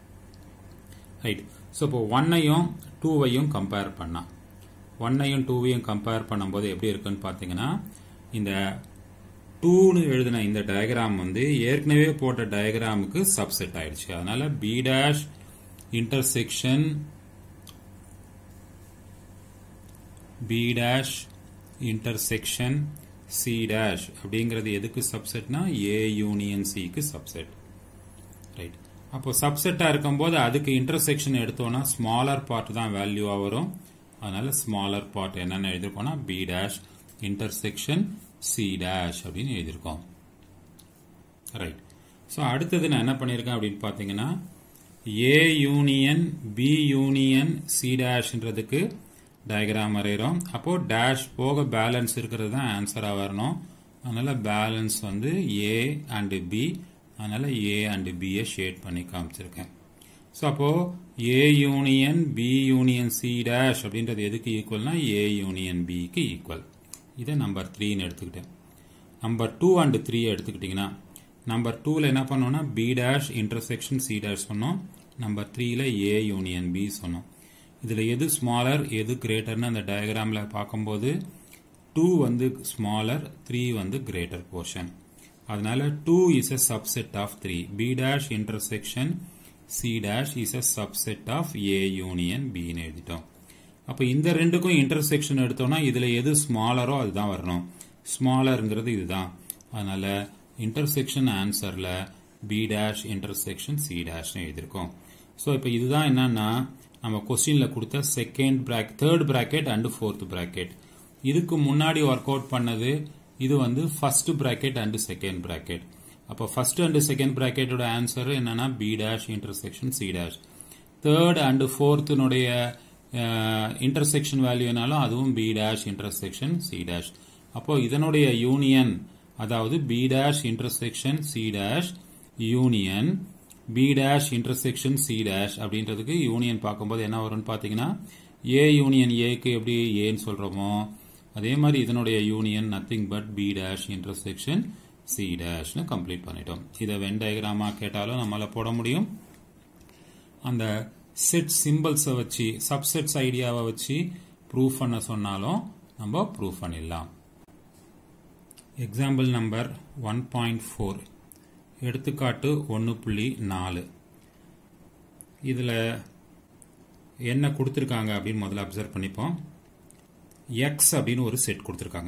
ரைட் ஸோ இப்போ ஒன்னையும் டூவையும் கம்பேர் பண்ணா ஒன்னையும் டூவையும் கம்பேர் பண்ணும்போது எப்படி இருக்குன்னு பார்த்தீங்கன்னா இந்த டூன்னு எழுதின இந்த டயக்ராம் வந்து ஏற்கனவே போட்ட டயக்ராமுக்கு சப்செட் ஆயிடுச்சு அதனால B dash intersection B dash intersection C dash அப்படிங்கிறது எதுக்கு சப்செட்னா ஏ யூனியன் சிக்கு சப்செட் ரைட் அப்போ சப்செட்டா இருக்கும்போது அதுக்கு இன்டர்செக்ஷன் எடுத்தோம்னா ஸ்மாலர் பார்ட் தான் வேல்யூவா வரும் அதனால ஸ்மாலர் பார்ட் என்னன்னு எழுதிருக்கோம்னா B dash intersection C dash அப்படின்னு எழுதியிருக்கோம் ரைட் ஸோ அடுத்தது நான் என்ன பண்ணியிருக்கேன் அப்படின்னு பார்த்தீங்கன்னா A union B union C டேஷ்ன்றதுக்கு டயக்ராம் வரைகிறோம் அப்போ டேஷ் போக பேலன்ஸ் இருக்கிறது தான் ஆன்சராக வரணும் அதனால பேலன்ஸ் வந்து ஏ அண்டு பி அதனால ஏ அண்டு பியை ஷேட் பண்ணி காமிச்சிருக்கேன் ஸோ அப்போ A union B union C dash அப்படின்றது எதுக்கு ஈக்குவல்னா ஏ யூனியன் பிக்கு ஈக்குவல் இதை நம்பர் த்ரீன்னு எடுத்துக்கிட்டேன் நம்பர் டூ அண்ட் த்ரீ எடுத்துக்கிட்டிங்கன்னா நம்பர் டூவில் என்ன பண்ணோம்னா B dash intersection C dash சொன்னோம் நம்பர் த்ரீல ஏ யூனியன் பி சொன்னோம் இதில் எது ஸ்மாலர் எது கிரேட்டர்னு அந்த டயக்ராமில் பார்க்கும்போது டூ வந்து ஸ்மாலர் த்ரீ வந்து கிரேட்டர் போர்ஷன் அதனால two is a subset of three B dash intersection C dash is a subset of A union பின்னு எழுதிட்டோம் அப்போ இந்த ரெண்டுக்கும் இன்டர்செக்ஷன் எடுத்தோம்னா இதில் எது ஸ்மாலரோ அதுதான் வரணும் ஸ்மாலருங்கிறது இதுதான் அதனால இன்டர்செக்ஷன் ஆன்சர்ல பி டேஷ் இன்டர்செக்ஷன் சி டேஷ்னு எழுதியிருக்கோம் ஸோ இப்போ இதுதான் என்னன்னா நம்ம கொஸ்டின்ல கொடுத்த second bracket third bracket and fourth bracket இதுக்கு முன்னாடி ஒர்க் அவுட் பண்ணது இது வந்து ஃபர்ஸ்ட் பிராக்கெட் அண்ட் செகண்ட் பிராக்கெட் அப்போ ஃபர்ஸ்ட் அண்ட் செகண்ட் பிராக்கெட்டோட ஆன்சர் என்னன்னா B dash intersection C dash third and ஃபோர்த்தினுடைய இன்டர்செக்ஷன் வேல்யூனாலும் அதுவும் B dash intersection C dash அப்போ இதனுடைய யூனியன் அதாவது B dash intersection C dash union B dash intersection C dash அப்படின்றதுக்கு யூனியன் பார்க்கும்போது என்ன வரும்னு பார்த்தீங்கன்னா ஏ யூனியன் ஏக்கு எப்படி ஏன்னு சொல்றோமோ அதே மாதிரி இதனுடைய union nothing but B dash intersection C டேஷ்னு கம்ப்ளீட் பண்ணிட்டோம் இதை வென் டயக்ராமா கேட்டாலும் நம்மளால போட முடியும் அந்த செட் சிம்பிள்ஸை வச்சு சப்செட்ஸ் ஐடியாவை வச்சு ப்ரூஃப் பண்ண சொன்னாலும் நம்ம ப்ரூஃப் பண்ணிடலாம் example number one point four எடுத்துக்காட்டு ஒன்று புள்ளி நாலு இதில் என்ன கொடுத்துருக்காங்க அப்படின்னு முதல்ல அப்சர்வ் பண்ணிப்போம் எக்ஸ் அப்படின்னு ஒரு செட் கொடுத்துருக்காங்க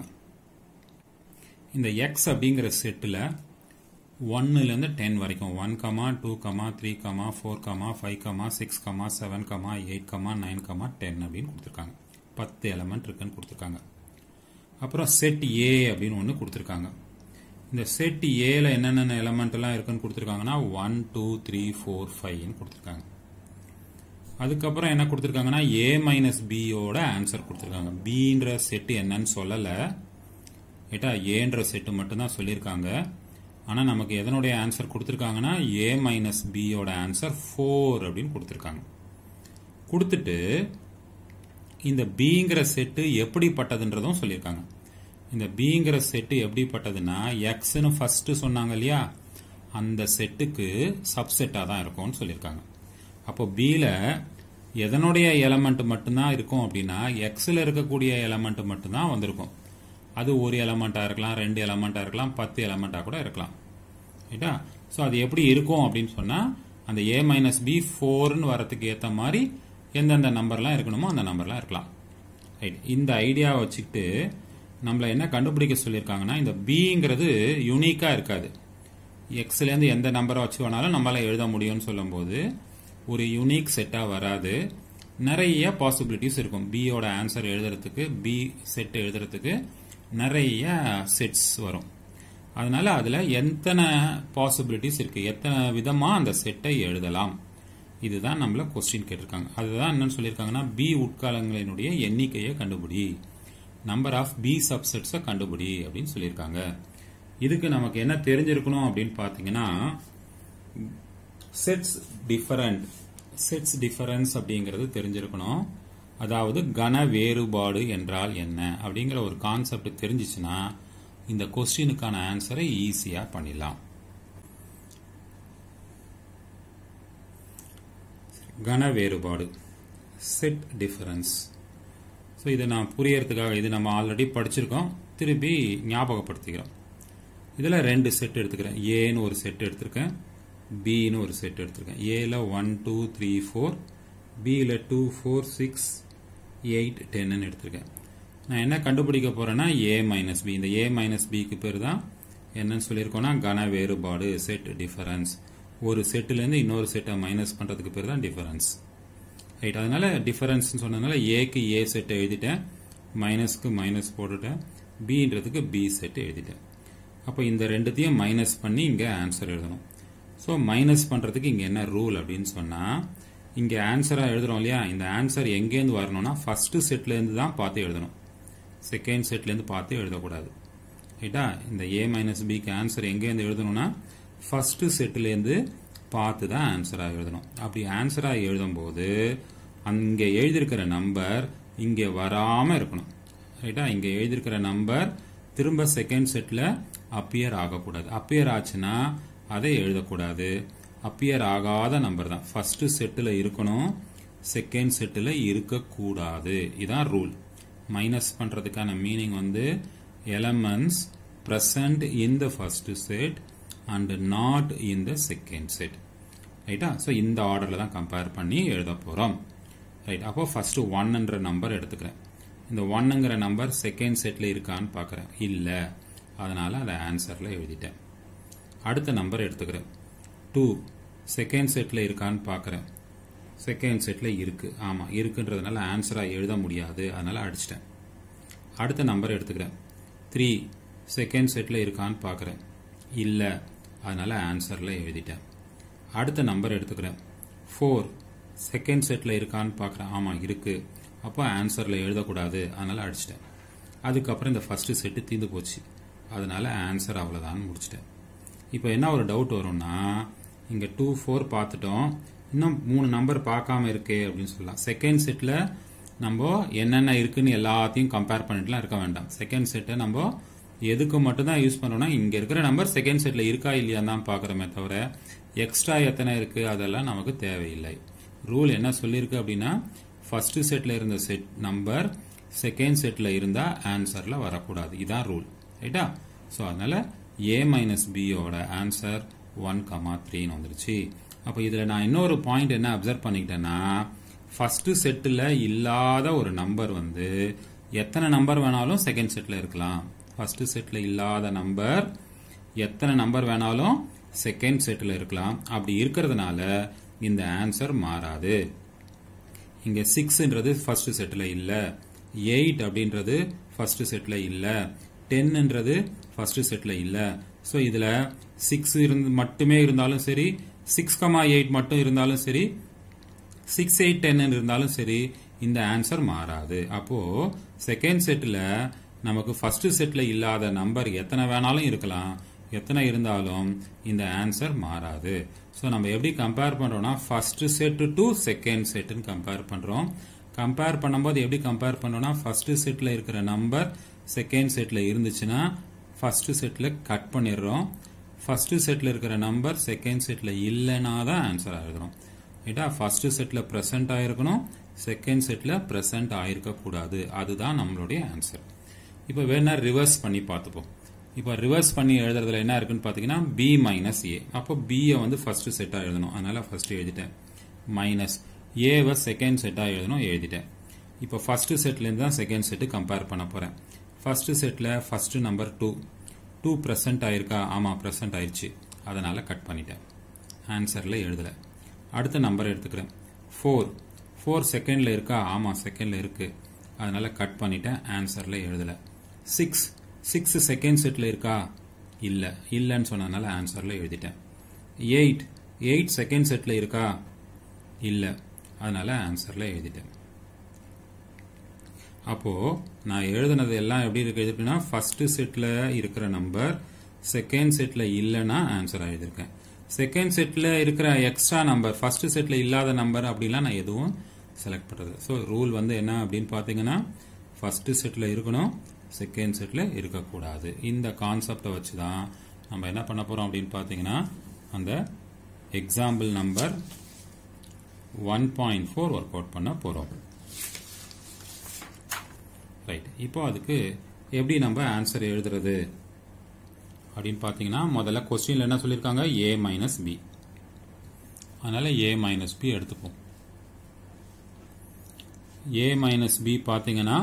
இந்த எக்ஸ் அப்படிங்கிற செட்டில் ஒன்னுலேருந்து டென் வரைக்கும் one comma two comma three comma four comma five comma six comma seven comma eight comma nine comma ten அப்படின்னு கொடுத்துருக்காங்க பத்து எலமெண்ட் இருக்குன்னு கொடுத்துருக்காங்க அப்புறம் செட் ஏ அப்படின்னு ஒன்று கொடுத்துருக்காங்க இந்த செட் ஏல என்னென்ன எலமெண்ட் எல்லாம் இருக்குன்னு கொடுத்துருக்காங்கன்னா ஒன் டூ த்ரீ ஃபோர் ஃபைவ்னு கொடுத்துருக்காங்க அதுக்கப்புறம் என்ன கொடுத்துருக்காங்கன்னா ஏ மைனஸ் பியோட ஆன்சர் கொடுத்துருக்காங்க பின்ற செட்டு என்னன்னு சொல்லலை ஏட்டா ஏன்ற செட்டு மட்டும்தான் சொல்லியிருக்காங்க ஆனால் நமக்கு எதனுடைய ஆன்சர் கொடுத்துருக்காங்கன்னா ஏ மைனஸ் பியோட ஆன்சர் ஃபோர் அப்படின்னு கொடுத்துருக்காங்க கொடுத்துட்டு இந்த பிங்கிற செட்டு எப்படிப்பட்டதுன்றதும் சொல்லியிருக்காங்க இந்த பிங்கிற செட்டு எப்படிப்பட்டதுன்னா எக்ஸ்னு ஃபர்ஸ்ட் சொன்னாங்க இல்லையா அந்த செட்டுக்கு சப்செட்டாக தான் இருக்கும்னு சொல்லியிருக்காங்க அப்போ பியில் எதனுடைய எலமெண்ட் மட்டும்தான் இருக்கும் அப்படின்னா எக்ஸில் இருக்கக்கூடிய எலமெண்ட் மட்டும்தான் வந்திருக்கும் அது ஒரு எலமெண்ட்டாக இருக்கலாம் ரெண்டு எலமெண்ட்டாக இருக்கலாம் பத்து எலமெண்ட்டாக கூட இருக்கலாம் ரைட்டா ஸோ அது எப்படி இருக்கும் அப்படின்னு சொன்னால் அந்த ஏ மைனஸ் பி ஃபோர்னு வரத்துக்கு ஏற்ற மாதிரி எந்தெந்த நம்பர்லாம் இருக்கணுமோ அந்த நம்பர்லாம் இருக்கலாம் ரைட் இந்த ஐடியாவை வச்சுக்கிட்டு நம்மளை என்ன கண்டுபிடிக்க சொல்லியிருக்காங்கன்னா இந்த பிங்கிறது யூனிக்காக இருக்காது எக்ஸ்லேருந்து எந்த நம்பரை வச்சு வேணாலும் நம்மளால எழுத முடியும்னு சொல்லும்போது ஒரு யூனிக் செட்டாக வராது நிறைய பாசிபிலிட்டிஸ் இருக்கும் பியோட ஆன்சர் எழுதுறதுக்கு பி செட் எழுதுறதுக்கு நிறைய செட்ஸ் வரும் அதனால அதுல எத்தனை பாசிபிலிட்டிஸ் இருக்கு எத்தனை விதமா அந்த செட்டை எழுதலாம் இதுதான் நம்மள கொஸ்டின் கேட்டிருக்காங்க அதுதான் என்னன்னு சொல்லியிருக்காங்கன்னா பி உட்காலங்களினுடைய எண்ணிக்கையை கண்டுபிடி நம்பர் ஆஃப் பி சப்செட்ஸை கண்டுபிடி அப்படின்னு சொல்லியிருக்காங்க இதுக்கு நமக்கு என்ன தெரிஞ்சிருக்கணும் அப்படின்னு பார்த்தீங்கன்னா செட்ஸ் டிஃபரண்ட் செட்ஸ் டிஃபரன்ஸ் அப்படிங்கிறது தெரிஞ்சிருக்கணும் அதாவது கன வேறுபாடு என்றால் என்ன அப்படிங்கிற ஒரு கான்செப்ட் தெரிஞ்சிச்சுன்னா இந்த கொஸ்டினுக்கான ஆன்சரை ஈஸியா பண்ணிடலாம் கன வேறுபாடு செட் டிஃபரன்ஸ் ஸோ இதை நான் புரியறதுக்காக இது நம்ம ஆல்ரெடி படிச்சிருக்கோம் திருப்பி ஞாபகப்படுத்திக்கிறோம் இதில் ரெண்டு செட் எடுத்துக்கிறேன் ஏன்னு ஒரு செட் எடுத்திருக்கேன் பின்னு ஒரு செட் எடுத்திருக்கேன் ஏல ஒன் டூ த்ரீ ஃபோர் பியில் டூ ஃபோர் சிக்ஸ் எயிட் டென்னு எடுத்திருக்கேன் நான் என்ன கண்டுபிடிக்க போறேன்னா ஏ மைனஸ் பி இந்த ஏ மைனஸ் பிக்கு பேர் தான் என்னன்னு சொல்லியிருக்கோம்னா கன வேறுபாடு செட் டிஃபரன்ஸ் ஒரு செட்டுலேருந்து இன்னொரு செட்டை மைனஸ் பண்ணுறதுக்கு பேர் தான் டிஃபரன்ஸ் ரைட் அதனால டிஃபரன்ஸ் சொன்னதுனால ஏக்கு ஏ செட் எழுதிட்டேன் மைனஸ்க்கு மைனஸ் போட்டுட்டேன் பின்றதுக்கு பி செட் எழுதிட்டேன் அப்போ இந்த ரெண்டுத்தையும் மைனஸ் பண்ணி இங்கே ஆன்சர் எழுதணும் ஸோ மைனஸ் பண்ணுறதுக்கு இங்கே என்ன ரூல் அப்படின்னு சொன்னால் இங்கே ஆன்சராக எழுதுறோம் இல்லையா இந்த ஆன்சர் எங்கேருந்து வரணும்னா ஃபர்ஸ்ட் செட்லேருந்து தான் பார்த்து எழுதணும் செகண்ட் செட்லேருந்து பார்த்து எழுதக்கூடாது ரைட்டா இந்த ஏ மைனஸ் பிக்கு ஆன்சர் எங்கேருந்து எழுதணும்னா ஃபர்ஸ்ட் செட்லேருந்து பார்த்து தான் ஆன்சராக எழுதணும் அப்படி ஆன்சராக எழுதும்போது அங்கே எழுதியிருக்கிற நம்பர் இங்கே வராமல் இருக்கணும் ரைட்டா இங்கே எழுதியிருக்கிற நம்பர் திரும்ப செகண்ட் செட்டில் அப்பியர் ஆகக்கூடாது அப்பியர் ஆச்சுன்னா அதை எழுதக்கூடாது அப்பியர் ஆகாத நம்பர் தான் ஃபர்ஸ்ட் செட்டில் இருக்கணும் செகண்ட் செட்டில் இருக்கக்கூடாது இதான் ரூல் மைனஸ் பண்ணுறதுக்கான மீனிங் வந்து elements present in the first set and not in the second set ரைட்டா ஸோ இந்த ஆர்டரில் தான் கம்பேர் பண்ணி எழுத போகிறோம் ரைட் அப்போ ஃபர்ஸ்ட் ஒன்ன்ற நம்பர் எடுத்துக்கிறேன் இந்த ஒன்னுங்கிற நம்பர் செகண்ட் செட்ல இருக்கான்னு பார்க்குறேன் இல்லை அதனால அதை ஆன்சரில் எழுதிட்டேன் அடுத்த நம்பர் எடுத்துக்கிறேன் டூ செகண்ட் செட்டில் இருக்கான்னு பார்க்குறேன் செகண்ட் செட்டில் இருக்கு ஆமாம் இருக்குன்றதுனால ஆன்சராக எழுத முடியாது அதனால அடிச்சிட்டேன் அடுத்த நம்பர் எடுத்துக்கிறேன் த்ரீ செகண்ட் செட்டில் இருக்கான்னு பார்க்குறேன் இல்லை அதனால ஆன்சரில் எழுதிட்டேன் அடுத்த நம்பர் எடுத்துக்கிறேன் ஃபோர் செகண்ட் செட்டில் இருக்கான்னு பார்க்குறேன் ஆமாம் இருக்கு அப்போ ஆன்சரில் எழுதக்கூடாது அதனால அடிச்சிட்டேன் அதுக்கப்புறம் இந்த ஃபர்ஸ்ட் செட்டு தீர்ந்து போச்சு அதனால ஆன்சர் அவ்வளோதான் முடிச்சிட்டேன் இப்போ என்ன ஒரு டவுட் வரும்னா இங்கே டூ ஃபோர் பார்த்துட்டோம் இன்னும் மூணு நம்பர் பார்க்காம இருக்கே அப்படின்னு சொல்லலாம் செகண்ட் செட்டில் நம்ம என்னென்ன இருக்குன்னு எல்லாத்தையும் கம்பேர் பண்ணிட்டுலாம் இருக்க வேண்டாம் செகண்ட் செட்டை நம்ம எதுக்கு மட்டும்தான் யூஸ் பண்ணுறோம்னா இங்கே இருக்கிற நம்பர் செகண்ட் செட்டில் இருக்கா இல்லையா தான் பார்க்குறோமே தவிர எக்ஸ்ட்ரா எத்தனை இருக்கு அதெல்லாம் நமக்கு தேவையில்லை ரூல் என்ன சொல்லியிருக்கு அப்படின்னா ஃபர்ஸ்ட் செட்டில் இருந்த செட் நம்பர் செகண்ட் செட்டில் இருந்தால் ஆன்சரில் வரக்கூடாது இதான் ரூல் ரைட்டா ஸோ அதனால ஏ மைனஸ் பியோட ஆன்சர் ஒன் கமா த்ரீன்னு வந்துருச்சு அப்போ இதில் நான் இன்னொரு பாயிண்ட் என்ன அப்சர்வ் பண்ணிக்கிட்டேன்னா ஃபர்ஸ்ட் செட்டில் இல்லாத ஒரு நம்பர் வந்து எத்தனை நம்பர் வேணாலும் செகண்ட் செட்டில் இருக்கலாம் ஃபர்ஸ்ட் செட்டில் இல்லாத நம்பர் எத்தனை நம்பர் வேணாலும் செகண்ட் செட்டில் இருக்கலாம் அப்படி இருக்கிறதுனால இந்த ஆன்சர் மாறாது இங்க சிக்ஸ்ன்றது ஃபர்ஸ்ட் செட்டில் இல்ல எயிட் அப்படின்றது ஃபர்ஸ்ட் செட்டில் இல்ல டென்ன்றது ஃபர்ஸ்ட் செட்டில் இல்ல ஸோ இதுல சிக்ஸ் இருந்து மட்டுமே இருந்தாலும் சரி சிக்ஸ் கமா எயிட் மட்டும் இருந்தாலும் சரி சிக்ஸ் எயிட் டென் இருந்தாலும் சரி இந்த ஆன்சர் மாறாது அப்போ செகண்ட் செட்டில் நமக்கு ஃபர்ஸ்ட் செட்டில் இல்லாத நம்பர் எத்தனை வேணாலும் இருக்கலாம் எத்தனை இருந்தாலும் இந்த ஆன்சர் மாறாது ஸோ நம்ம எப்படி கம்பேர் பண்றோம்னா ஃபர்ஸ்ட் செட் டு செகண்ட் செட்னு கம்பேர் பண்றோம் கம்பேர் பண்ணும்போது எப்படி கம்பேர் பண்றோம்னா ஃபர்ஸ்ட் செட்ல இருக்கிற நம்பர் செகண்ட் செட்ல இருந்துச்சுன்னா ஃபர்ஸ்ட் செட்ல கட் பண்ணிடுறோம் ஃபர்ஸ்ட் செட்ல இருக்கிற நம்பர் செகண்ட் செட்ல இல்லைன்னா தான் ஆன்சர் ஆயிருக்கணும் ரைட்டா ஃபர்ஸ்ட் செட்ல ப்ரெசென்ட் ஆயிருக்கணும் செகண்ட் செட்ல ப்ரெசென்ட் ஆயிருக்க கூடாது அதுதான் நம்மளுடைய ஆன்சர் இப்போ வேணா ரிவர்ஸ் பண்ணி பார்த்துப்போம் இப்போ ரிவர்ஸ் பண்ணி எழுதுறதுல என்ன இருக்குன்னு பார்த்தீங்கன்னா பி மைனஸ் ஏ அப்போ பியை வந்து ஃபர்ஸ்ட் செட்டாக எழுதணும் அதனால ஃபர்ஸ்ட் எழுதிட்டேன் மைனஸ் ஏவை செகண்ட் செட்டாக எழுதணும் எழுதிட்டேன் இப்போ ஃபர்ஸ்ட் செட்லேருந்து தான் செகண்ட் செட்டு கம்பேர் பண்ண போகிறேன் ஃபர்ஸ்ட் செட்டில் first number two two present ஆயிருக்கா ஆமாம் ப்ரெசென்ட் ஆயிருச்சு அதனால கட் பண்ணிட்டேன் ஆன்சரில் எழுதலை அடுத்த நம்பர் எடுத்துக்கிறேன் ஃபோர் ஃபோர் செகண்டில் இருக்கா ஆமாம் செகண்டில் இருக்கு அதனால கட் பண்ணிட்டேன் ஆன்சரில் எழுதலை சிக்ஸ் சிக்ஸ் செகண்ட் செட்டில் இருக்கா இல்லை இல்லைன்னு சொன்னதுனால ஆன்சரில் எழுதிட்டேன் எயிட் எயிட் செகண்ட் செட்டில் இருக்கா இல்லை அதனால ஆன்சரில் எழுதிட்டேன் அப்போ நான் எழுதுனது எல்லாம் எப்படி இருக்கு எழுதிருக்கேன்னா ஃபர்ஸ்ட் செட்டில் இருக்கிற நம்பர் செகண்ட் செட்டில் இல்லைன்னா ஆன்சர் எழுதியிருக்கேன் செகண்ட் செட்டில் இருக்கிற எக்ஸ்ட்ரா நம்பர் ஃபர்ஸ்ட் செட்டில் இல்லாத நம்பர் அப்படிலாம் நான் எதுவும் செலக்ட் பண்ணுறது ஸோ ரூல் வந்து என்ன அப்படின்னு பார்த்தீங்கன்னா ஃபர்ஸ்ட் செட்டில் இருக்கணும் செகண்ட் செட்டில் இருக்கக்கூடாது இந்த கான்செப்டை வச்சு தான் நம்ம என்ன பண்ண போகிறோம் அப்படின்னு பார்த்தீங்கன்னா அந்த example number one point four work out பண்ண போகிறோம் ரைட் இப்போ அதுக்கு எப்படி நம்ம ஆன்சர் எழுதுறது அப்படின்னு பார்த்தீங்கன்னா முதல்ல கொஸ்டின்ல என்ன சொல்லியிருக்காங்க ஏ மைனஸ் பி அதனால ஏ மைனஸ் பி எடுத்துப்போம் ஏ மைனஸ் பி பார்த்தீங்கன்னா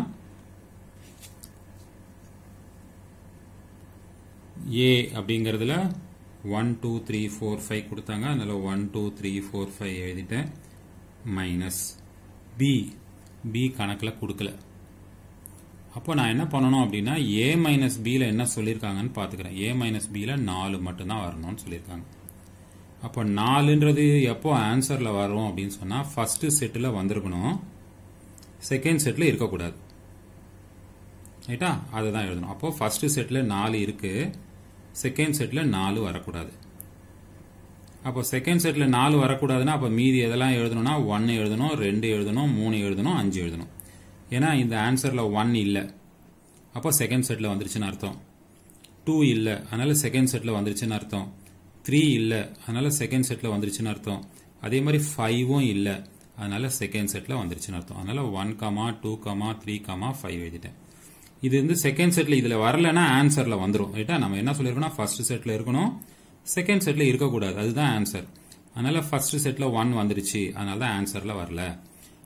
ஏ அப்படிங்கிறதுல one two three four five கொடுத்தாங்க அதனால one two three four five எழுதிட்டேன் மைனஸ் பி பி கணக்கில் கொடுக்கல அப்போ நான் என்ன பண்ணணும் அப்படின்னா ஏ மைனஸ் பியில் என்ன சொல்லியிருக்காங்கன்னு பார்த்துக்கிறேன் ஏ மைனஸ் பியில் நாலு மட்டும்தான் வரணும்னு சொல்லியிருக்காங்க அப்போ நாலுன்றது எப்போ ஆன்சரில் வரும் அப்படின்னு சொன்னால் ஃபர்ஸ்ட் செட்டில் வந்திருக்கணும் செகண்ட் செட்டில் இருக்கக்கூடாது ரைட்டா அதை தான் எழுதணும் அப்போ ஃபர்ஸ்ட் செட்டில் நாலு இருக்கு செகண்ட் செட்டில் நாலு வரக்கூடாது அப்போ செகண்ட் செட்டில் நாலு வரக்கூடாதுன்னா அப்போ மீதி எதெல்லாம் எழுதணும்னா ஒன்று எழுதணும் ரெண்டு எழுதணும் மூணு எழுதணும் அஞ்சு எழுதணும் ஏன்னா இந்த ஆன்சரில் ஒன் இல்லை அப்போ செகண்ட் செட்டில் வந்துருச்சுன்னு அர்த்தம் டூ இல்லை அதனால செகண்ட் செட்டில் வந்துருச்சுன்னு அர்த்தம் த்ரீ இல்லை அதனால செகண்ட் செட்டில் வந்துருச்சுன்னு அர்த்தம் அதே மாதிரி ஃபைவும் இல்லை அதனால செகண்ட் செட்டில் வந்துருச்சுன்னு அர்த்தம் அதனால one comma two comma three comma five எழுதிட்டேன் இது வந்து செகண்ட் செட்டில் இதில் வரலன்னா ஆன்சரில் வந்துடும் ரைட்டா நம்ம என்ன சொல்லியிருக்கோம்னா ஃபர்ஸ்ட் செட்டில் இருக்கணும் செகண்ட் செட்டில் இருக்கக்கூடாது அதுதான் ஆன்சர் அதனால ஃபர்ஸ்ட் செட்டில் ஒன் வந்துருச்சு அதனால தான் ஆன்சரில் வரல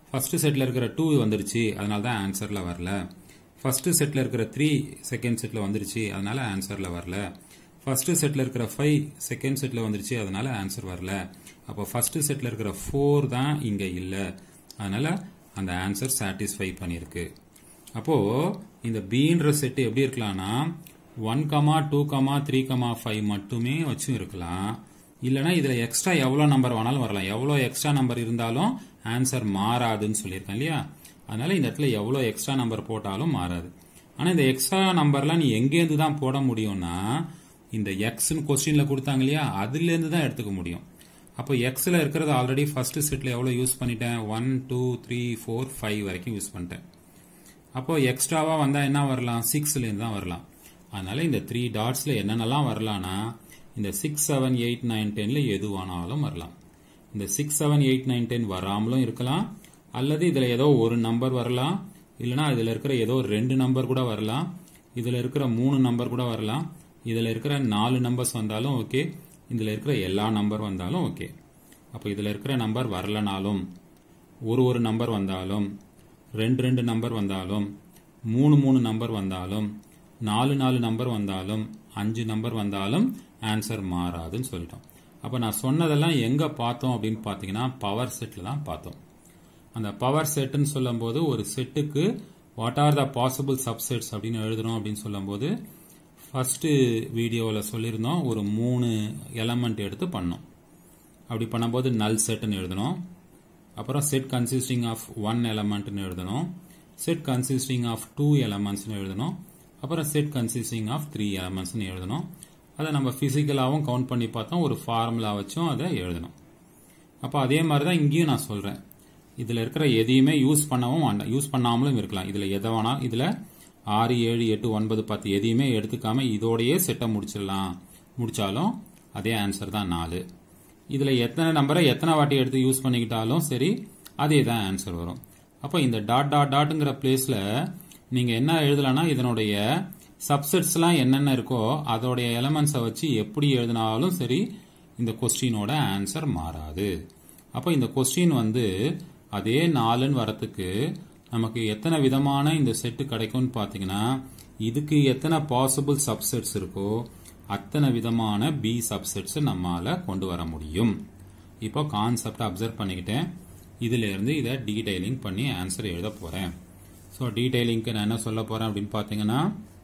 ஃபர்ஸ்ட் செட்ல இருக்கிற டூ வந்துருச்சு அதனால தான் ஆன்சர்ல வரல ஃபர்ஸ்ட் செட்ல இருக்கிற த்ரீ செகண்ட் செட்ல வந்துருச்சு அதனால ஆன்சர்ல வரல ஃபர்ஸ்ட் செட்ல இருக்கிற ஃபைவ் செகண்ட் செட்ல வந்துருச்சு அதனால ஆன்சர் வரல அப்போ ஃபர்ஸ்ட் செட்ல இருக்கிற ஃபோர் தான் இங்க இல்ல அதனால அந்த ஆன்சர் சாட்டிஸ்ஃபை பண்ணிருக்கு அப்போ இந்த பீன்ற செட் எப்படி இருக்கலாம்னா one comma two comma three comma five மட்டுமே வச்சும் இருக்கலாம் இல்லனா இதுல எக்ஸ்ட்ரா எவ்வளவு நம்பர் வேணாலும் வரலாம் எவ்வளவு எக்ஸ்ட்ரா நம்பர் இருந்தாலும் ஆன்சர் மாறாதுன்னு சொல்லியிருக்கேன் இல்லையா அதனால இந்த இடத்துல எவ்வளவு எக்ஸ்ட்ரா நம்பர் போட்டாலும் மாறாது ஆனா இந்த எக்ஸ்ட்ரா நம்பர்லாம் நீ எங்கேருந்து தான் போட முடியும்னா இந்த எக்ஸ்னு கொஸ்டின்ல கொடுத்தாங்க இல்லையா அதுல இருந்து தான் எடுத்துக்க முடியும் அப்போ எக்ஸ்ல இருக்கிறது ஆல்ரெடி ஃபர்ஸ்ட் செட்ல எவ்வளவு யூஸ் பண்ணிட்டேன் one two three four five வரைக்கும் யூஸ் பண்ணிட்டேன் அப்போ எக்ஸ்ட்ராவா வந்தா என்ன வரலாம் சிக்ஸ்ல இருந்து தான் வரலாம் அதனால இந்த த்ரீ டாட்ஸ்ல என்னென்னலாம் வரலாம்னா இந்த சிக்ஸ் செவன் எயிட் நைன் டென்ல எது வேணாலும் வரலாம் இந்த six seven eight nine ten வராமலும் இருக்கலாம் அல்லது இதுல ஏதோ ஒரு நம்பர் வரலாம் இல்லனா இதுல இருக்கிற ஏதோ ரெண்டு நம்பர் கூட வரலாம் இதுல இருக்கிற மூணு நம்பர் கூட வரலாம் இதுல இருக்கிற நாலு நம்பர்ஸ் வந்தாலும் ஓகே இதுல இருக்கிற எல்லா நம்பர் வந்தாலும் ஓகே அப்ப இதுல இருக்கிற நம்பர் வரலனாலும் ஒரு ஒரு நம்பர் வந்தாலும் ரெண்டு ரெண்டு நம்பர் வந்தாலும் மூணு மூணு நம்பர் வந்தாலும் நாலு நாலு நம்பர் வந்தாலும் அஞ்சு நம்பர் வந்தாலும் ஆன்சர் மாறாதுன்னு சொல்லிட்டோம் அப்ப நான் சொன்னதெல்லாம் எங்க பார்த்தோம் அப்படின்னு பாத்தீங்கன்னா பவர் செட்ல தான் பார்த்தோம் அந்த பவர் செட்னு சொல்லும்போது ஒரு செட்டுக்கு what are the possible subsets அப்படின்னு எழுதுறோம் அப்படின்னு சொல்லும்போது ஃபர்ஸ்ட் வீடியோவில் சொல்லியிருந்தோம் ஒரு மூணு எலமெண்ட் எடுத்து பண்ணோம் அப்படி பண்ணும்போது நல் செட்னு எழுதணும் அப்புறம் செட் கன்சிஸ்டிங் ஆஃப் ஒன் எலமெண்ட்னு எழுதணும் செட் கன்சிஸ்டிங் ஆஃப் டூ எலமெண்ட்ஸ்னு எழுதணும் அப்புறம் செட் கன்சிஸ்டிங் ஆஃப் த்ரீ எலமெண்ட்ஸ்னு எழுதணும் அதை நம்ம பிசிக்கலாகவும் கவுண்ட் பண்ணி பார்த்தோம் ஒரு ஃபார்முலா வச்சும் அதை எழுதணும் அப்போ அதே மாதிரி தான் இங்கேயும் நான் சொல்றேன் இதுல இருக்கிற எதையுமே யூஸ் பண்ணவும் வேண்டாம் யூஸ் பண்ணாமலும் இருக்கலாம் இதுல எதை வேணா இதுல ஆறு ஏழு எட்டு ஒன்பது பத்து எதையுமே எடுத்துக்காம இதோடயே செட்டை முடிச்சிடலாம் முடிச்சாலும் அதே ஆன்சர் தான் நாலு இதுல எத்தனை நம்பரை எத்தனை வாட்டி எடுத்து யூஸ் பண்ணிக்கிட்டாலும் சரி அதே தான் ஆன்சர் வரும் அப்போ இந்த டாட் டாட் டாட்ங்கிற பிளேஸ்ல நீங்க என்ன எழுதலாம்னா இதனுடைய சப்செட்ஸ் எல்லாம் என்னென்ன இருக்கோ அதோடைய எலமெண்ட்ஸை வச்சு எப்படி எழுதினாலும் சரி இந்த கொஸ்டினோட ஆன்சர் மாறாது அப்போ இந்த கொஸ்டின் வந்து அதே நாலுன்னு வரத்துக்கு நமக்கு எத்தனை விதமான இந்த செட்டு கிடைக்கும்னு பார்த்தீங்கன்னா இதுக்கு எத்தனை பாசிபிள் சப்செட்ஸ் இருக்கோ அத்தனை விதமான பி சப்செட்ஸ் நம்மால கொண்டு வர முடியும் இப்போ கான்செப்ட் அப்சர்வ் பண்ணிக்கிட்டேன் இதுல இருந்து இதை டீடைலிங் பண்ணி ஆன்சர் எழுத போறேன் ஸோ டீடைலிங்க்கு நான் என்ன சொல்ல போறேன் அப்படின்னு பார்த்தீங்கன்னா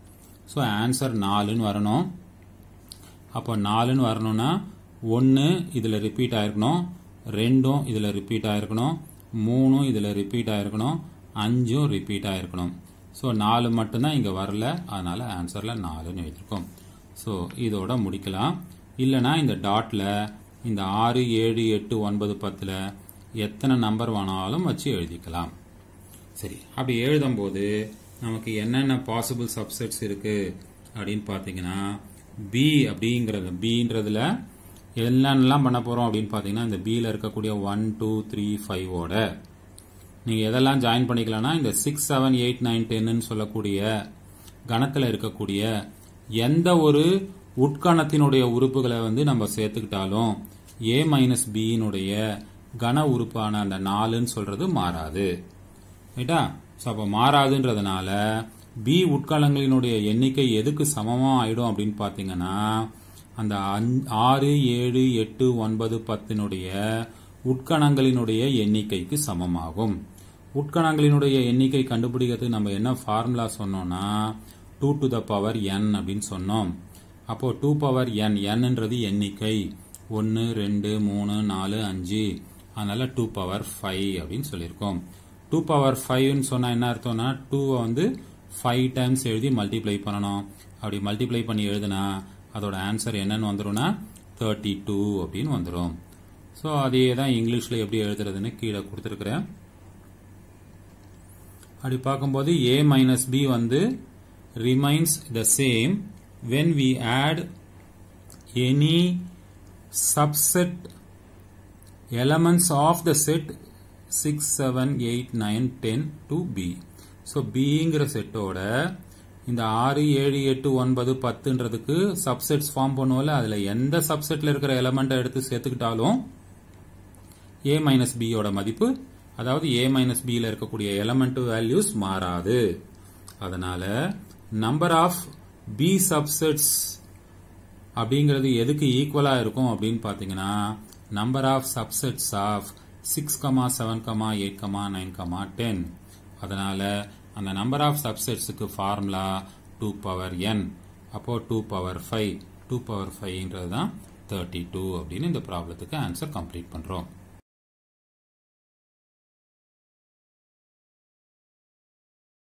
ஸோ ஆன்சர் நாலுன்னு வரணும் அப்போ நாலுன்னு வரணும்னா ஒன்று இதில் ரிப்பீட் ஆயிருக்கணும் ரெண்டும் இதில் ரிப்பீட் ஆயிருக்கணும் மூணும் இதில் ரிப்பீட் ஆயிருக்கணும் அஞ்சும் ரிப்பீட் ஆயிருக்கணும் ஸோ நாலு மட்டும்தான் இங்கே வரல அதனால ஆன்சரில் நாலுன்னு எழுதியிருக்கோம் ஸோ இதோட முடிக்கலாம் இல்லைனா இந்த டாட்டில் இந்த ஆறு ஏழு எட்டு ஒன்பது பத்தில் எத்தனை நம்பர் வேணாலும் வச்சு எழுதிக்கலாம் சரி அப்படி எழுதும்போது நமக்கு என்னென்ன பாசிபிள் சப்செட்ஸ் இருக்கு அப்படின்னு பார்த்தீங்கன்னா பி அப்படிங்கிறது பின்றதுல என்னென்னலாம் பண்ண போறோம் அப்படின்னு பார்த்தீங்கன்னா இந்த பியில் இருக்கக்கூடிய ஒன் டூ த்ரீ ஃபைவோட நீங்கள் எதெல்லாம் ஜாயின் பண்ணிக்கலாம்னா இந்த சிக்ஸ் செவன் எயிட் நைன் டென்னு சொல்லக்கூடிய கணத்தில் இருக்கக்கூடிய எந்த ஒரு உட்கணத்தினுடைய உறுப்புகளை வந்து நம்ம சேர்த்துக்கிட்டாலும் ஏ மைனஸ் பியினுடைய கன உறுப்பான அந்த நாலுன்னு சொல்றது மாறாது ரைட்டா ஸோ அப்போ மாறாதுன்றதுனால பி உட்கலங்களினுடைய எண்ணிக்கை எதுக்கு சமமா ஆயிடும் அப்படின்னு பார்த்தீங்கன்னா அந்த ஆறு ஏழு எட்டு ஒன்பது பத்தினுடைய உட்கணங்களினுடைய எண்ணிக்கைக்கு சமமாகும் உட்கணங்களினுடைய எண்ணிக்கை கண்டுபிடிக்கிறதுக்கு நம்ம என்ன ஃபார்முலா சொன்னோம்னா two to the power N அப்படின்னு சொன்னோம் அப்போ டூ பவர் என் என்னன்றது எண்ணிக்கை ஒன்று ரெண்டு மூணு நாலு அஞ்சு அதனால டூ பவர் ஃபைவ் அப்படின்னு சொல்லியிருக்கோம் டூ பவர் ஃபைவ்னு சொன்னால் என்ன அர்த்தம்னா டூவை வந்து ஃபைவ் டைம்ஸ் எழுதி மல்டிப்ளை பண்ணணும் அப்படி மல்டிப்ளை பண்ணி எழுதுனா அதோட ஆன்சர் என்னன்னு வந்துடும்னா தேர்ட்டி டூ அப்படின்னு வந்துடும் ஸோ அதே தான் இங்கிலீஷில் எப்படி எழுதுறதுன்னு கீழே கொடுத்துருக்குறேன் அப்படி பார்க்கும்போது ஏ மைனஸ் பி வந்து remains the same when we add any subset elements of the set 6, 7, 8, 9, 10 to B. So பிங்கிற செட்டோட இந்த ஆறு ஏழு எட்டு ஒன்பது பத்துன்றதுக்கு சப்செட்ஸ் ஃபார்ம் பண்ணுவோம்ல அதுல எந்த சப்செட்ல இருக்கிற எலமெண்ட்டை எடுத்து சேர்த்துக்கிட்டாலும் ஏ மைனஸ் பியோட மதிப்பு அதாவது ஏ மைனஸ் பியில் இருக்கக்கூடிய எலமெண்ட் வேல்யூஸ் மாறாது அதனால நம்பர் ஆஃப் பி சப்செட்ஸ் அப்படிங்கிறது எதுக்கு ஈக்குவலா இருக்கும் அப்படின்னு பாத்தீங்கன்னா number of subsets of six comma seven comma eight comma nine comma ten அதனால அந்த நம்பர் ஆஃப் சப்செட்ஸுக்கு ஃபார்முலா டூ பவர் என் அப்போ two power five two power ஃபைவ்ன்றது தான் தேர்ட்டி டூ அப்படின்னு இந்த ப்ராப்ளத்துக்கு ஆன்சர் கம்ப்ளீட் பண்றோம்